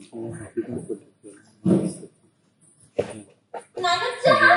ನಾನು ಚಹಾ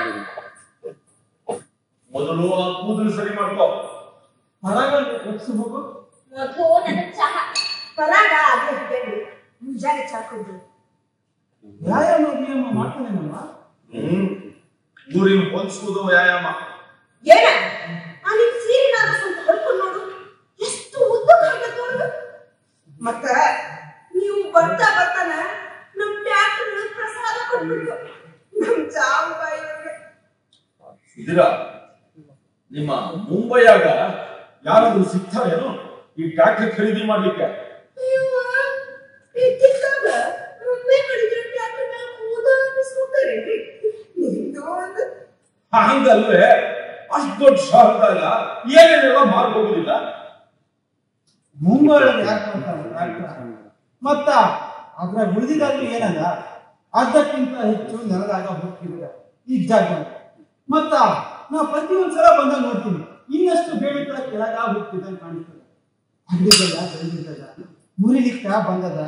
ಮೊದಲು ಆ ಕೂದಲು ಸರಿ ಮಾಡ್ಕೋ ಹೊರಗೆ ಎಕ್ಸು ಹೋಗು ಮೊದಲು ನನ್ನ ಚಹಾ ಪರಾಗ ಅದೇ ಬೇಡಿ ಮುಂಜಾನೆ ಚಾಕೋದು ವ್ಯಾಯಾಮ ವ್ಯಾಯಾಮ ಮಾಡ್ತಾನೇನಮ್ಮ ಹ್ಮ್ ಊರಿನ ಹೊಂದಿಸುವುದು ವ್ಯಾಯಾಮ ಏನ ಆ ನಿನ್ ಸೀರೆ ನಾನು ಸ್ವಲ್ಪ ಹೊಡ್ಕೊಂಡು ನೋಡು ಎಷ್ಟು ಉದ್ದಕ್ಕೆ ಹಾಕತ್ ನೋಡು ಮತ್ತ ನೀವು ಬರ್ತಾ ಬರ್ತಾನ ನಮ್ ಟ್ಯಾಕ್ಟರ್ ಪ್ರಸಾದ ಕೊಟ್ಬಿಟ್ಟು ನಮ್ ಚಾವು ಬಾಯಿ ಇದೀರ ನಿಮ್ಮ ಮುಂಬೈಯಾಗ ಯಾರಾದ್ರೂ ಸಿಗ್ತಾರೇನು ಈ ಟ್ರ್ಯಾಕ್ಟರ್ ಖರೀದಿ ಮಾಡ್ಲಿಕ್ಕೆ ಅಯ್ಯವ್ವ, ಇದ್ದಿದ್ದಾಗ ಒಮ್ಮೆ ಕಡಿದ್ರೆ ಟ್ಯಾಕ್ಟರ್ ಮೇಲೆ ಕೂದ ಅನ್ನಿಸ್ಕೊತಾರೇನ್ರಿ ನಿಮ್ದು ಒಂದು ಹಂಗಲ್ವೇ ಅಷ್ಟು ದೊಡ್ಡ ಶಹರದಾಗ ಏನೇನೆಲ್ಲ ಮಾರ್ಕೋಗುದಿಲ್ಲ ಮುಂಬೈ ಒಳಗೆ ಯಾಕೆ ಮಾಡ್ತಾರೆ ಡಾಕ್ಟ್ರ? ಮತ್ತ ಅದ್ರ ಉಳಿದಿದ್ದಾದ್ರೂ ಏನದ ಅರ್ಧಕ್ಕಿಂತ ಹೆಚ್ಚು ನೆಲದಾಗ ಹೋಗ್ತಿದ್ರೆ ಈ ಜಾಗ ಮತ್ತ ನಾ ಪ್ರತಿ ಒಂದ್ಸಲ ಬಂದಾಗ ನೋಡ್ತೀನಿ ಇನ್ನಷ್ಟು ಬೇಡಿಕೆ ಕೆಳಗ ಹೋಗ್ತಿದ್ದ ಕಾಣಿಸ್ತದೆ ಅಂಗಡಿಗಳ ಬೆಳೆದಿದ್ದದ ಮುರಿಲಿಕ್ಕ ಬಂದದ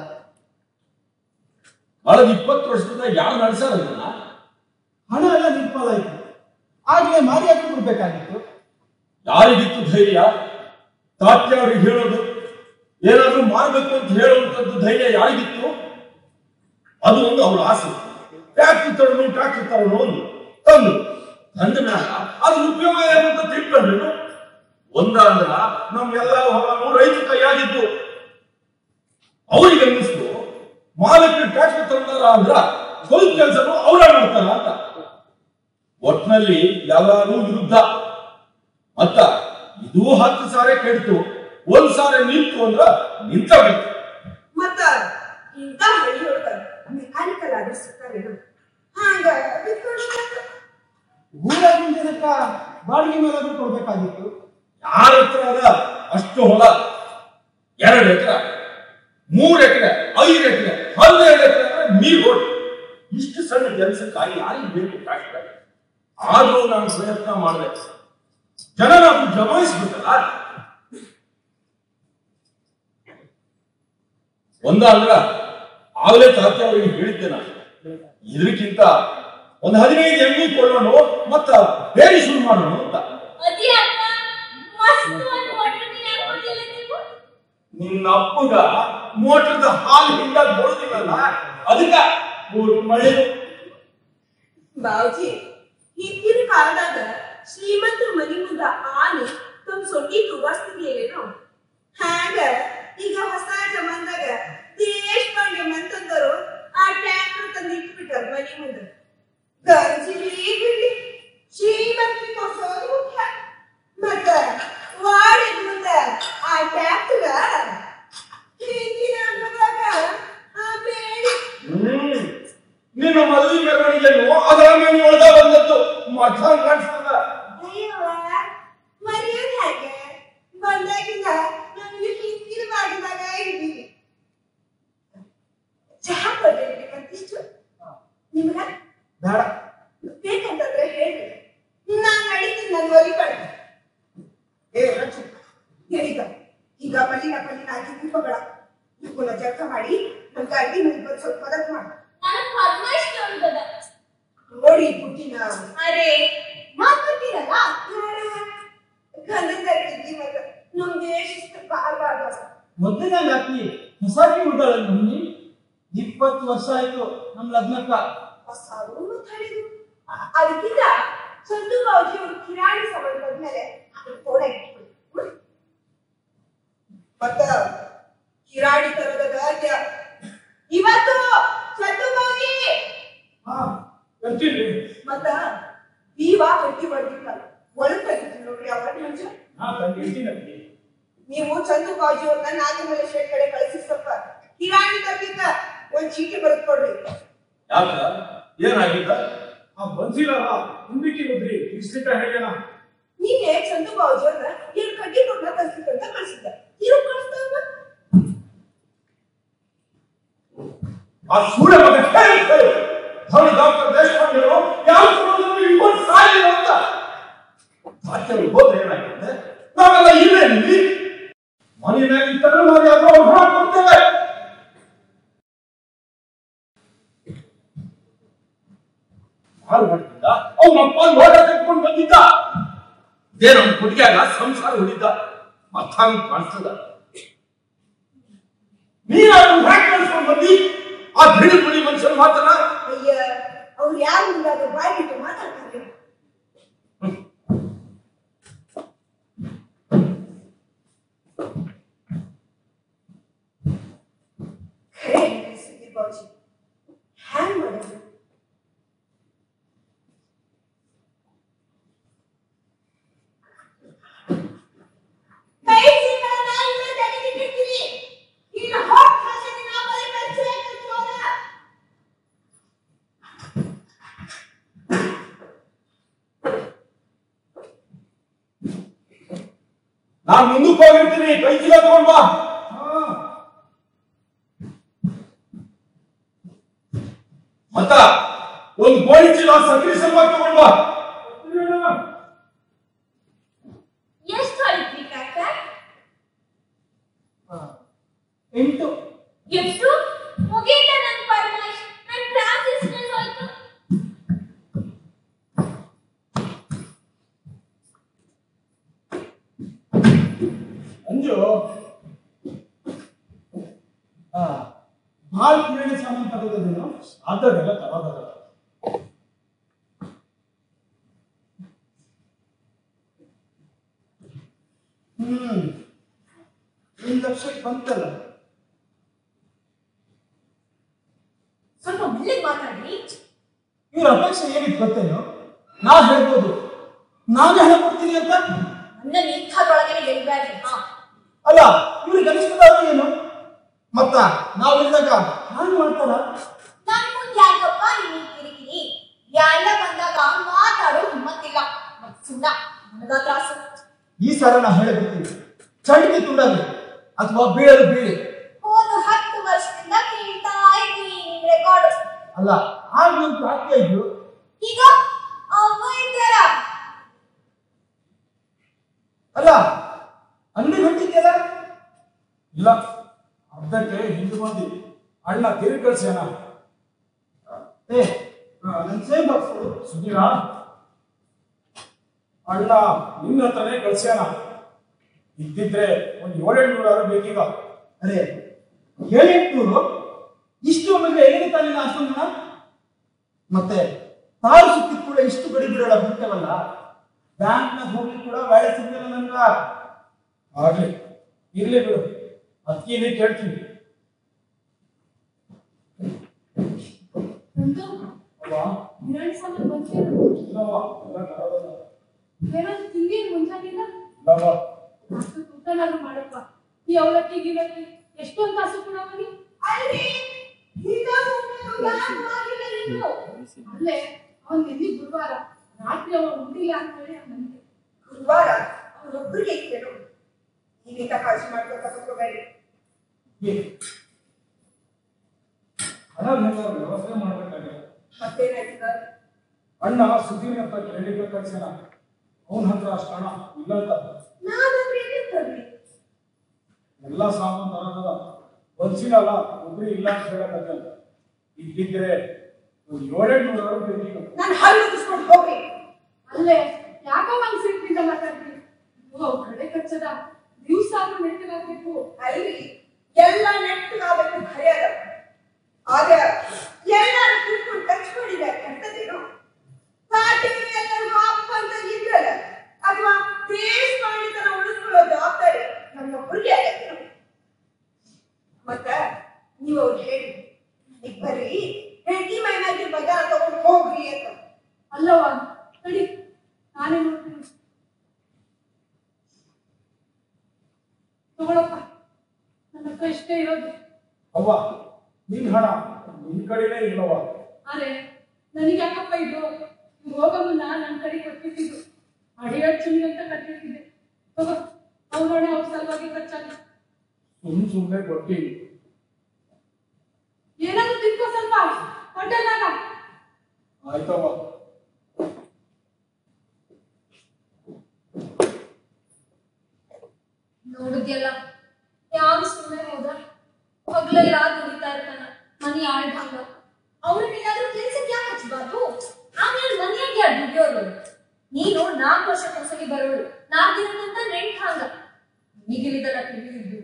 ಕಳೆದ ಇಪ್ಪತ್ತು ವರ್ಷದಿಂದ ಯಾರು ನಡೆಸಾರ ಅದನ್ನ ಹಣ ಎಲ್ಲ ನಿರ್ಮಲ ಆಯ್ತು ಆಗ್ಲೇ ಮಾರಿಯಾಕಿ ಬಿಡ್ಬೇಕಾಗಿತ್ತು ಯಾರಿಗಿತ್ತು ಧೈರ್ಯ ತಾತ್ಯ ಅವ್ರಿಗೆ ಹೇಳೋದು ಏನಾದ್ರೂ ಮಾಡ್ಬೇಕು ಅಂತ ಹೇಳುವಂತದ್ದು ಧೈರ್ಯ ಯಾರಿಗಿತ್ತು ಅದು ಒಂದು ಅವ್ರ ಆಸೆ ಟ್ಯಾಕ್ಟರ್ ತರೋನು ಟ್ಯಾಕ್ಟರ್ ತರೋನು ಒಂದು ತಂದು ತಂದ ಮ್ಯಾಲ ಅದ್ರ ಉಪಯೋಗ ಏನು ಅಂತ ತಿಳ್ಕೊಂಡ್ರು ಒಂದ ಅಂದ್ರ ನಮ್ಗೆಲ್ಲ ಹೊಲನು ರೈತ ಕೈಯಾಗಿದ್ದು ಅವ್ರಿಗೆ ಅನ್ನಿಸ್ತು ಮಾಲಕ್ಕೆ ಟ್ಯಾಕ್ಟರ್ ತಂದಾರ ಅಂದ್ರ ಸ್ವಲ್ಪ ಕೆಲಸನು ಅವ್ರ ಮಾಡ್ತಾರ ಅಂತ ಒಟ್ನಲ್ಲಿ ಎಲ್ಲರೂ ವಿರುದ್ಧ ಮತ್ತ ಇದು ಹತ್ತು ಸಾರೆ ಕೆಡ್ತು ಒಂದ್ ಸಾರೆ ನಿಂತು ಅಂದ್ರ ನಿಂತ ಬಿತ್ತು ಮತ್ತ ಇಂಥ ಹಳ್ಳಿಯೊಳಗ ಮೆಕ್ಯಾನಿಕಲ್ ಆದ್ರೆ ಸಿಗ್ತಾರೇನು ಹಂಗ ಬಿಟ್ಕೊಳ್ಬೇಕು. ಊರಾಗಿನ ಜನಕ್ಕ ಬಾಡಿಗೆ ಮೇಲಾದ್ರೂ ಕೊಡ್ಬೇಕಾಗಿತ್ತು ಯಾರ ಹತ್ರ ಅದ ಅಷ್ಟು ಹೊಲ ಎರಡು ಎಕರೆ ಮೂರ್ ಎಕರೆ ಐದು ಎಕರೆ ಹನ್ನೆರಡು ಎಕರೆ ಅಂದ್ರೆ ನೀರ್ ಹೊಟ್ಟು ಇಷ್ಟು ಸಣ್ಣ ಕೆಲಸಕ್ಕಾಗಿ ಯಾರಿಗೆ ಬೇಕು ಟ್ರ್ಯಾಕ್ಟರ್ ಆದ್ರೂ ನಾನು ಪ್ರಯತ್ನ ಮಾಡಿದೆ ಜನ ನಾವು ಜಮಾಯಿಸ್ಬಿಟ್ಟಲ್ಲ ಒಂದ ಅಂದ್ರ ಆಗ್ಲೇ ತಾತ್ಯ ಅವರಿಗೆ ಹೇಳಿದ್ದೆ ನಾನು ಇದಕ್ಕಿಂತ ಒಂದು ಹದಿನೈದು ಎಮ್ಮಿ ಕೊಳ್ಳೋಣ ಮತ್ತ ಬೇರೆ ಶುರು ಮಾಡೋಣ ಅಂತ ಅದೇ ಅಪ್ಪ ಮಸ್ತ್ ಒಂದು ವಾಟರ್ ನೀರು ಹಾಕೊಂಡಿಲ್ಲ ನೀವು ನಿನ್ನ ಅಪ್ಪಗ ಮೋಟರ್ದ ಹಾಲು ಹಿಂಡ ಬರೋದಿಲ್ಲಲ್ಲ ಅದಕ್ಕ ಮೂರು ಮಳೆ ಬಾವುಜಿ ಹಿಂದಿನ ಕಾಲದಾಗ ಶ್ರೀಮಂತರ ಮನಿ ಮುಂದ ಆನೆ ತಮ್ಮ ಸೊಂಡಿ ತೂಗಾಸ್ತಿರ್ಲಿಲ್ಲೇನು ಹ್ಯಾಂಗ ಈಗ ಹೊಸ ಜಮಾನ್ದಾಗ ದೇಶಪಾಂಡೆ ಮಂತಂದರು ಆ ಟ್ರ್ಯಾಕ್ಟರ್ ತಂದು ಇಟ್ಬಿಟ್ಟಾರ ಮನಿ ಮುಂದ ಗಂಜಿ ಬಿಡ್ಲಿ ಶ್ರೀಮಂತಿ ತೋರ್ಸೋದು ಮುಖ್ಯ ಮತ್ತ ವಾಡಿದ ಮುಂದ ಆ ಟ್ರ್ಯಾಕ್ಟರ್ ಹಿಂದಿನ ಅಂಗದಾಗ ಆ ಬೇಡಿ ಹ್ಮ್ ನಿನ್ನ ಮದುವೆ ಮೆರವಣಿಗೆಯನ್ನು ಅದರ ಮೇಲೆ ಒಳಗ ಬಂದದ್ದು ಮಠ ಕಾಣಿಸ್ತದ ಅಯ್ಯವ್ವ, ಮರ್ಯಾದೆ ಹಾಗೆ ಬಂದಾಗಿಂದ ನಮಗೆ ಹಿಂದಿನ ಮಾಡಿದಾಗ ಇದ್ದೀವಿ ಚಹಾ ಕೊಡ್ರಿ ಮತ್ತಿಷ್ಟು ನಿಮ್ಗ ಬೇಡ ಬೇಕಂತಂದ್ರೆ ಹೇಳ್ರಿ ನಾನ್ ನಡೀತೀನಿ ನನ್ನ ಒಲಿ ಕಡೆ ಏ ರಚು ಹೇಳಿದ ಈಗ ಮಲ್ಲಿನ ಪಲ್ಲಿನ ಹಾಕಿ ದೀಪಗಳ ಇವನ್ನ ಜಳಕ ಮಾಡಿ ನನ್ ಅಡ್ಡಿ ಮನೆ ಬಂದು ಸ್ವಲ್ಪ ಮದತ್ ಮಾಡು ನಾನು ಪದ್ಮಾಶ್ರೀ ಉಂಟದ ನೋಡಿ ಪುಟ್ಟಿನ ಅರೆ ಮಾತಾಡ್ತೀರಲ್ಲ ಗಂಧದ ಮಗ ನಮ್ಗೆ ಶಿಸ್ತು ಬಾಳ ಬಾಳ ಮೊದಲನೇ ಹಾಕಿ ಹೊಸಾಕಿ ಉಳ್ದಾಳ ನಮ್ಮನಿ ಇಪ್ಪತ್ತು ವರ್ಷ ಆಯ್ತು ನಮ್ ಲಗ್ನಕ್ಕ ಸಾವು ತಡೆದು ಅದಕ್ಕಿಂತ ಸಂತು ಬಾವುಜಿ ಅವರು ಕಿರಾಣಿ ಸಂಬಂಧ ಬಂದ್ಮೇಲೆ ಅದನ್ನ ಫೋನ್ ಇಟ್ಬಿಡಿ ಮತ್ತ ಕಿರಾಣಿ ತರದ ಗಾದ್ಯ ಇವತ್ತು ಸಂತು ಬಾವುಜಿ ಹಾ ಬರ್ತೀನಿ ಮತ್ತ ನೀವಾ ಕಟ್ಟಿ ಬರ್ದಿಲ್ಲ ಒಳಗ್ ತೆಗಿತೀನಿ ನೋಡ್ರಿ ಅವರ ಮುಂಚೆ ನಾ ತಂದಿರ್ತೀನಿ ನೀವು ಚಂದು ಬಾಜು ಅವ್ರನ್ನ ನಾಗಮಲೆ ಶೇಟ್ ಕಡೆ ಕಳಿಸಿ ಸ್ವಲ್ಪ ಕಿರಾಣಿ ತರ್ಲಿಕ್ಕ ಒಂದ್ ಚೀಟಿ ಬರೆದು ಕೊಡ್ರಿ ಯಾಕ ಏನಾಗಿದ್ದ ಆ ಬನ್ಸಿಲಲ್ಲ ಮುಂದಕ್ಕೆ ಹೋದ್ರಿ ಇಷ್ಟಿಕ ಹೇಳ್ಯಾನ ನಿನ್ನೆ ಚಂದು ಬಾಜು ಅವ್ರನ್ನ ಎರಡು ಕಡ್ಡಿ ಕೊಟ್ಟ ಕಳ್ಸಿದ್ದಂತ ಕಳ್ಸಿದ್ದ ಇರೋ ಕಳಿಸ್ತಾವ ಆ ಸೂರ್ಯ ಮಗ ಹೇಳಿ ಹೇಳಿ ಅವನು ಡಾಕ್ಟರ್ ದೇಶಪಾಂಡೆ ಅವರು ಯಾವ ಇಬ್ಬರು ಸಾಯಿಲ್ಲ ಅಂತ ಸಾಕ್ಯರು ಹೋದ್ರೆ ಏನಾಗಿದೆ ನಾವೆಲ್ಲ ಇಲ್ಲೇ ನಿಲ್ಲಿ ಮನೆ ಮ್ಯಾಗ ಇತ್ತಂದ್ರೆ ನಾವು ಯಾವ್ದೋ ಹೊರ ಕೊಡ್ತೇವೆ ಸಂಸಾರ ಹೊಡೆದಿದ್ದ ಅವನ ಅಪ್ಪ ನೋಡ ಕಟ್ಕೊಂಡು ಬಂದಿದ್ದ ಇದೇನು ಅವ್ನ ಹುಡುಗಿಯಾಗ ಸಂಸಾರ ಹೊಡಿದ್ದ ಅರ್ಥ ಹಂಗ್ ಕಾಣಿಸ್ತದ ನೀನು ಅವ್ನ ಹ್ಯಾಕ್ ಕಳ್ಸ್ಕೊಂಡ್ ಬಂದಿ ಆ ಬಿಳಿ ಬಿಳಿ ಮನುಷ್ಯನ ಮಾತನ ಅಯ್ಯ ಅವ್ರು ಯಾರು ಇಲ್ಲಾದ್ರೆ ಬಾಯಿ ಬಿಟ್ಟು ಮಾತಾಡ್ತಾರೆ ಖರೆ ಹೇಳ್ರಿ ಸುಧೀರ್ ಬಾಬುಜಿ ಹ್ಯಾಂಗ್ ಮಾಡೋದು ಕೈ ಸಿಕ್ಕಲ್ಲ ನಾಯಿನ ತೆಗೆದಿಟ್ಟಿರ್ತೀರಿ ಇನ್ನು ಹೊಟ್ಟ ಹಸಿದ ನಾವು ಬರೀ ಕಚ್ಚೆ ಕಚ್ಚೋದ ನಾನ್ ಮುಂದಕ್ಕೆ ಹೋಗಿರ್ತೀನಿ ಕೈ ಚೀಲ ತಗೊಂಡ್ ಬಾ ಮತ್ತ ಒಂದ್ ಗೋಣಿ ಚೀಲ ಸಕ್ರಿ ಸಲುವಾಗಿ ತಗೊಂಡ್ ಬಾ ಎಷ್ಟು ಹೊಡಿದ್ರಿ ಕಾಕ ಎಂಟು ಎಷ್ಟು ಮುಗೀತ ನನ್ ಪರಮೇಶ್ ನನ್ ಕ್ಲಾಸ್ ಇಷ್ಟೇ ಹೋಯ್ತು ಅಂಜು ಆ, ಭಾಳ ಕಿರಾಣಿ ಸಾಮಾನು ತಗೋದೇನು ಅದನ್ನೆಲ್ಲ ತರೋದಲ್ಲ ಹ್ಮ್ ಒಂದು ಲಕ್ಷಕ್ಕೆ ಬಂತಲ್ಲ ಸ್ವಲ್ಪ ಮೆಲ್ಲಿಗೆ ಮಾತಾಡಿ ಇವ್ರ ಅಪೇಕ್ಷೆ ಏನಿತ್ತು ಗೊತ್ತೇನು ನಾ ಹೇಳ್ಬೋದು ನಾನೇ ಹೇಳ್ಕೊಡ್ತೀನಿ ಅಂತ ನನ್ನ ನಿಂತದೊಳಗನೆ ಗೆಲ್ಬೇಡ್ರಿ ಹಾ ಅಲ್ಲ ಇವ್ರಿಗೆ ಅನಿಸ್ತದಾದ್ರು ಏನು ಮತ್ತ ನಾವಿದ್ದಾಗ ಹಾಗೆ ಮಾಡ್ತಾರ ನನ್ ಮುಂದೆ ಯಾಕಪ್ಪ ನೀನ್ ಕಿರಿಕಿರಿ ಎಲ್ಲ ಬಂದಾಗ ಮಾತಾಡೋ ಹಿಮ್ಮತ್ತಿಲ್ಲ ಮತ್ ಸುಣ್ಣ ನನಗ ತ್ರಾಸು ಈ ಸಲ ನಾ ಹೇಳಿಬಿಡ್ತೀನಿ ಚಂಡಿಗೆ ತುಂಡಾಗ್ಲಿ ಅಥವಾ ಬೀಳಲು ಬೀಳಿ ಹೋದ ಹತ್ತು ವರ್ಷದಿಂದ ಕೇಳ್ತಾ ಇದ್ದೀನಿ ನಿಮ್ ರೆಕಾರ್ಡ್ ಅಲ್ಲ ಆಗ ಒಂದು ಪ್ರಾರ್ಥನೆ ಇದ್ದು ಈಗ ಅವ್ವ ಇದ್ದಾರ ಅಲ್ಲ ಅಂಗಡಿ ಹೊಂಟಿದ್ಯಲ್ಲ ಇಲ್ಲ ಅರ್ಧಕ್ಕೆ ಹಿಂದೆ ಬಂದಿ ಅಣ್ಣ ತಿರುಗಿ ಕಳ್ಸ್ಯಾನ ಏ ನನ್ನ ಸೇಮ್ ಬಾಕ್ಸ್ ಸುಧೀರ ಅಣ್ಣ ನಿನ್ನ ಹತ್ರನೇ ಕಳ್ಸ್ಯಾನ ಇದ್ದಿದ್ರೆ ಒಂದ್ ಏಳೆಂಟು ನೂರು ಬೇಕೀಗ ಅರೆ ಏಳೆಂಟ್ನೂರು ಇಷ್ಟು ಒಮ್ಮೆಗೆ ಎಲ್ಲಿ ತಾನಿನ ಅಷ್ಟೊಂದು ಮತ್ತೆ ತಾರು ಸುತ್ತಿದ ಕೂಡ ಇಷ್ಟು ಗಡಿ ಬಿಡೋಣ ಬಿಡ್ತೇವಲ್ಲ ಬ್ಯಾಂಕ್ನಾಗ ಹೋಗ್ಲಿಕ್ಕೆ ಕೂಡ ವ್ಯಾಳೆ ಸಿಗ್ಲಿಲ್ಲ ನನ್ಗ ಆಗ್ಲಿ ಇರ್ಲಿ ಬಿಡು ಅದಕ್ಕೆ ಕೇಳ್ತೀನಿ ಅವ್ವ, ಎರಡು ಸಾವಿರ ಬಂತೇನು ಇಲ್ಲವ್ವ, ಎಲ್ಲ ತರೋದಲ್ಲ. ಏನಾದ್ರು ತಿಂಗೇನು ಮುಂಜಾನಿಲ್ಲ ಇಲ್ಲವ್ವ, ಅಷ್ಟು ಊಟನಾದ್ರು ಮಾಡಪ್ಪ ಈ ಅವಲಕ್ಕಿ ಗಿಲಕ್ಕಿ ಎಷ್ಟೊಂದು ಕಾಸು ಕೊಡವನಿ ಅಲ್ರಿ ಈಗ ಸುಮ್ಮನೆ ಯಾರು ಆಗಿಲ್ಲ ನೀವು ಅಲ್ಲೇ ಅವನ್ ನಿನ್ನೆ ಗುರುವಾರ ರಾತ್ರಿ ಅವ ಉಂಡಿಲ್ಲ ಅಂತ ಹೇಳಿ ನನಗೆ ಗುರುವಾರ ಅವರೊಬ್ಬರಿಗೆ ಇತ್ತೇನು ನೀವಿಂದ ಕಾಳಜಿ ಮಾಡ್ಕೊತಾ ಕೂತ್ಕೋಬೇಡಿ ಏ, ಹಣ ಬೇಕಾದ್ರೆ ವ್ಯವಸ್ಥೆ ಮಾಡ್ಬೇಕಾಗಿದೆ ಮತ್ತೇನಾಯ್ತದ ಅಣ್ಣ ಸುಧೀರ್ ಹತ್ರ ಕೇಳಿದ್ರೆ ಕಳ್ಸ್ಯಾನ ಅವನ ಹತ್ರ ಅಷ್ಟು ಹಣ ಇಲ್ಲ ಅಂತ ನಾನಂದ್ರೆ ಏನೇನ್ ತರ್ಲಿ ಎಲ್ಲ ಸಾಮಾನು ತರೋದಲ್ಲ ಬನ್ಸಿನಲ್ಲ ಒಬ್ರು ಇಲ್ಲ ಅಂತ ಹೇಳಕ್ಕಾಗಲ್ಲ ಇದ್ದಿದ್ರೆ ಒಂದು ಏಳೆಂಟು ನೂರು ಬೇಕೀಗ ನಾನು ಹಲ್ಲು ಉಗಿಸ್ಕೊಂಡು ಹೋಗ್ರಿ ಅಲ್ಲೇ ಯಾಕೋ ನಂಗೆ ಸಿಟ್ಟಿಂದ ಮಾತಾಡ್ತೀನಿ ಓ ಕಡೆ ಕಚ್ಚದ ದಿವ್ಸ ಆದ್ರೂ ನೆಟ್ಟಿಗಾಗ್ಬೇಕು ಅಲ್ರಿ ಎಲ್ಲ ನೆಟ್ಟಗಾಗಬೇಕು ಖರೆ ಅದ ಆಗ ಎಲ್ಲಾರು ಕೂತ್ಕೊಂಡು ಟಚ್ ಮಾಡಿದ ಕೆಟ್ಟದೇನು ಪಾರ್ಟಿಗೆ ಎಲ್ಲರಿಗೂ ಅಪ್ಪ ಅಂತ ಇದ್ರಲ್ಲ ಅಥವಾ ದೇಶ ಮಾಡಿತನ ಉಳಿಸ್ಕೊಳ್ಳೋ ಜವಾಬ್ದಾರಿ ನನ್ನೊಬ್ಬರಿಗೆ ಆಗತ್ತೇನು ಮತ್ತ ನೀವು ಅವ್ರಿಗೆ ಹೇಳಿ ಈಗ ಬರ್ರಿ ಹೆಂಡತಿ ಮೈನಾಗಿ ಬಜಾರ ತಗೊಂಡು ಹೋಗ್ರಿ ಅಂತ ಅಲ್ಲವ ನಡಿ ನಾನೇ ನೋಡ್ತೀನಿ ತಗೊಳಪ್ಪ ನನ್ನ ಹತ್ರ ಇಷ್ಟೇ ಇರೋದು ಅವ್ವ ನಿನ್ ಹಣ ನಿನ್ ಕಡೆನೇ ಇಲ್ಲವ್ವ ಅರೆ ನನಗೆ ಯಾಕಪ್ಪ ಇದು ಇವ್ರು ಹೋಗೋ ಮುನ್ನ ನನ್ನ ಕಡೆ ಕೊಟ್ಬಿಟ್ಟಿದ್ದು ಅಡಿಯಡ್ಚುನಿ ಅಂತ ಕಟ್ಟಿಟ್ಟಿದ್ದೆ ತಗೋ ಅವ್ರೊಣೆ ಅವ್ರ ಸಲುವಾಗಿ ಖರ್ಚಾಗ ಸುಮ್ ಸುಮ್ನೆ ಕೊಟ್ಟಿ ಏನಾದ್ರು ತಿನ್ಕೋ ಸ್ವಲ್ಪ ಹೋಟೆಲ್ನಾಗ ಆಯ್ತವ್ವ ನೋಡಿದ್ಯಲ್ಲ ಯಾರು ಸುಮ್ಮನೆ ಹೋದ ಹಗ್ಲೆಲ್ಲ ದುಡಿತಾ ಇರ್ತಾನ ಮನಿ ಆಳ್ಭಂಗ ಅವ್ರನ್ನೇನಾದ್ರೂ ಕೆಲ್ಸಕ್ಕೆ ಯಾಕೆ ಹಚ್ಬಾರ್ದು ಆಮೇಲೆ ನೀನು ನಾಲ್ಕು ವರ್ಷಕ್ಕೊಂದ್ಸಲಿ ಬರೋಳು ನಾಲ್ಕು ದಿನಕ್ಕಂತ ನೆಂಟ್ ಹಾಂಗ ನಿಗಿಲಿದಲ್ಲ ತಿಳಿದಿದ್ದು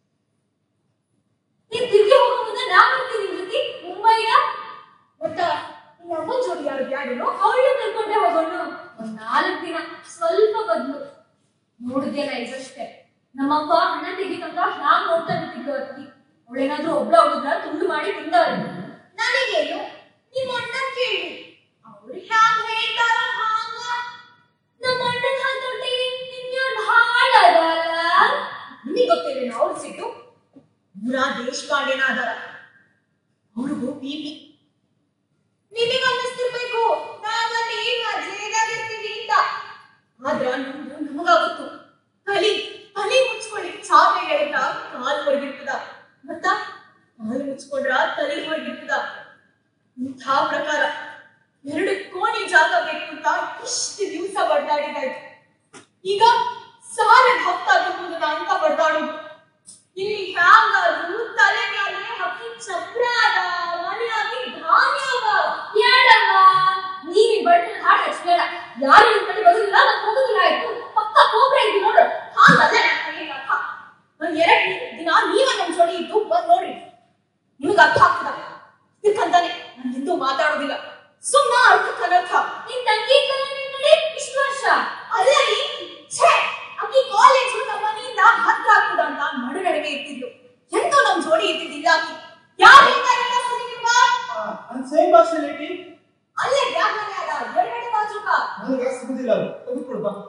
ನೀನ್ ತಿರ್ಗಿ ಹೋಗೋ ಮುಂದೆ ನಾ ಬರ್ತೀನಿ ನಿನ್ ಜೊತೆ ಮುಂಬೈಗ ಒಟ್ಟ ನಿನ್ನ ಅಮ್ಮನ್ ಜೋಡಿ ಯಾರು ಬ್ಯಾಡೇನೋ ಅವಳು ಕರ್ಕೊಂಡೆ ಹೋಗೋಣ ಒಂದ್ ನಾಲ್ಕು ದಿನ ಸ್ವಲ್ಪ ಬದ್ಲು ನೋಡಿದ್ಯಲ್ಲ ಇದಷ್ಟೇ ನಮ್ಮಪ್ಪ ಹಣ ತೆಗಿತಂತ ಹ್ಯಾಂಗ್ ನೋಡ್ತಾ ನಿಂತಿದ್ದು ಅತ್ತಿ ಅವಳೇನಾದ್ರೂ ಒಬ್ಳ ಹುಡುಗ್ರ ತುಂಡು ಮಾಡಿ ತಿಂದವ್ರು ನನಗೇನು ನಿಮ್ಮ ಅಣ್ಣ ಕೇಳಿ ಅವ್ರು ಹ್ಯಾಂಗ್ ಹೇಳ್ತಾರೋ ಹಾಂಗ ನಮ್ಮ ಅಣ್ಣನ ಹತೋಟಿ ನಿಮ್ಗೆ ಭಾಳ ಅದಲ್ಲ ನಿಮಗೆ ಗೊತ್ತಿಲ್ಲ ಅವ್ರ ಸಿಟ್ಟು ಪೂರಾ ದೇಶಪಾಂಡೆನ ಅದಾರ ಅವ್ರಿಗೂ ಬೀಪಿ ನಿಮಗೆ ಅನ್ನಿಸ್ತಿರ್ಬೇಕು ನಾವಲ್ಲಿ ಮಜೇದಾಗಿರ್ತೀವಿ ಅಂತ ಆದ್ರ ನಮ್ದು ನಮಗಾಗುತ್ತು ತಲಿ ತಲೆ ಮುಚ್ಕೊಳ್ಳಿ ಚಾಪೆ ಎಳೆದ ಕಾಲ್ ಹೊರಗಿರ್ತದ ಮತ್ತ ಕಾಲ್ ಮುಚ್ಕೊಂಡ್ರ ತಲೆ ಹೊರಗಿರ್ತದ ಇಂಥ ಪ್ರಕಾರ ಎರಡು ಕೋಣಿ ಜಾಗ ಬೇಕು ಅಂತ ಇಷ್ಟು ದಿವಸ ಬಡ್ದಾಡಿದಾಯ್ತು ಈಗ ಸಾರೆ ಭಕ್ತಾಗಬಹುದು ಅಂತ ಬಡ್ದಾಡೋದು ಇಲ್ಲಿ ಹ್ಯಾಂಗಾದ್ರು ತಲೆ ಮೇಲೆ ಹಕ್ಕಿ ಚಪ್ರ ಅದ ಮನೆಯಾಗಿ ಧಾನ್ಯ ಅದ ಯಾಡಮ್ಮ ನೀವಿ ಬಡ್ದ ಹಾಡು ಹಚ್ಬೇಡ ಯಾರು ನಿಮ್ ಕಡೆ ಬರುದಿಲ್ಲ ನಾನು ಹೋಗುದಿಲ್ಲ ಆಯ್ತು ಪಕ್ಕ ಕೋಬ್ರೆ ಇದ್ದು ನೋಡು ಹಾಗಲ್ಲ ನನ್ನ ಕೈಯಲ್ಲಿ ಅರ್ಥ ನಾನು ಎರಡು ದಿನ ನೀವ ನಮ್ ಜೋಡಿ ಇದ್ದು ಬಂದ್ ನೋಡಿ ನಿಮ್ಗೆ ಅರ್ಥ ಆಗ್ತದ ಇದಕ್ಕಂತಾನೆ ನಾನು ಹಿಂದೂ ಮಾತಾಡೋದಿಲ್ಲ ಸುಮ್ಮ ಅರ್ಥಕ್ಕೆ ಅನರ್ಥ ನಿನ್ ತಂಗಿ ಕಡೆ ಇಷ್ಟು ವರ್ಷ ಅಲ್ಲ ರೀ ಛೇ ಅಕ್ಕಿ ಕಾಲೇಜು ನಮ್ಮ ಮನೆಯಿಂದ ಹತ್ರ ಆಗ್ತದ ಅಂತ ನಡು ನಡುವೆ ಇರ್ತಿದ್ಲು ಎಂತೂ ನಮ್ ಜೋಡಿ ಇದ್ದಿದ್ದಿಲ್ಲ ಆಕಿ ಯಾರು ಹೇಳ್ತಾರಲ್ಲ ಸುದ್ದಿ ನಿಮ್ಗ ನನ್ನ ಸೇಮ್ ಪರ್ಸನಾಲಿಟಿ ಅಲ್ಲೇ ಬ್ಯಾಗ್ನಲ್ಲಿ ಅದ ಎರಡೆರಡು ಬಾಜುಕ ನನಗೆ ಸಿಗುದಿಲ್ಲ ಅದು ತೆಗೆದುಕೊಡು ಬಾ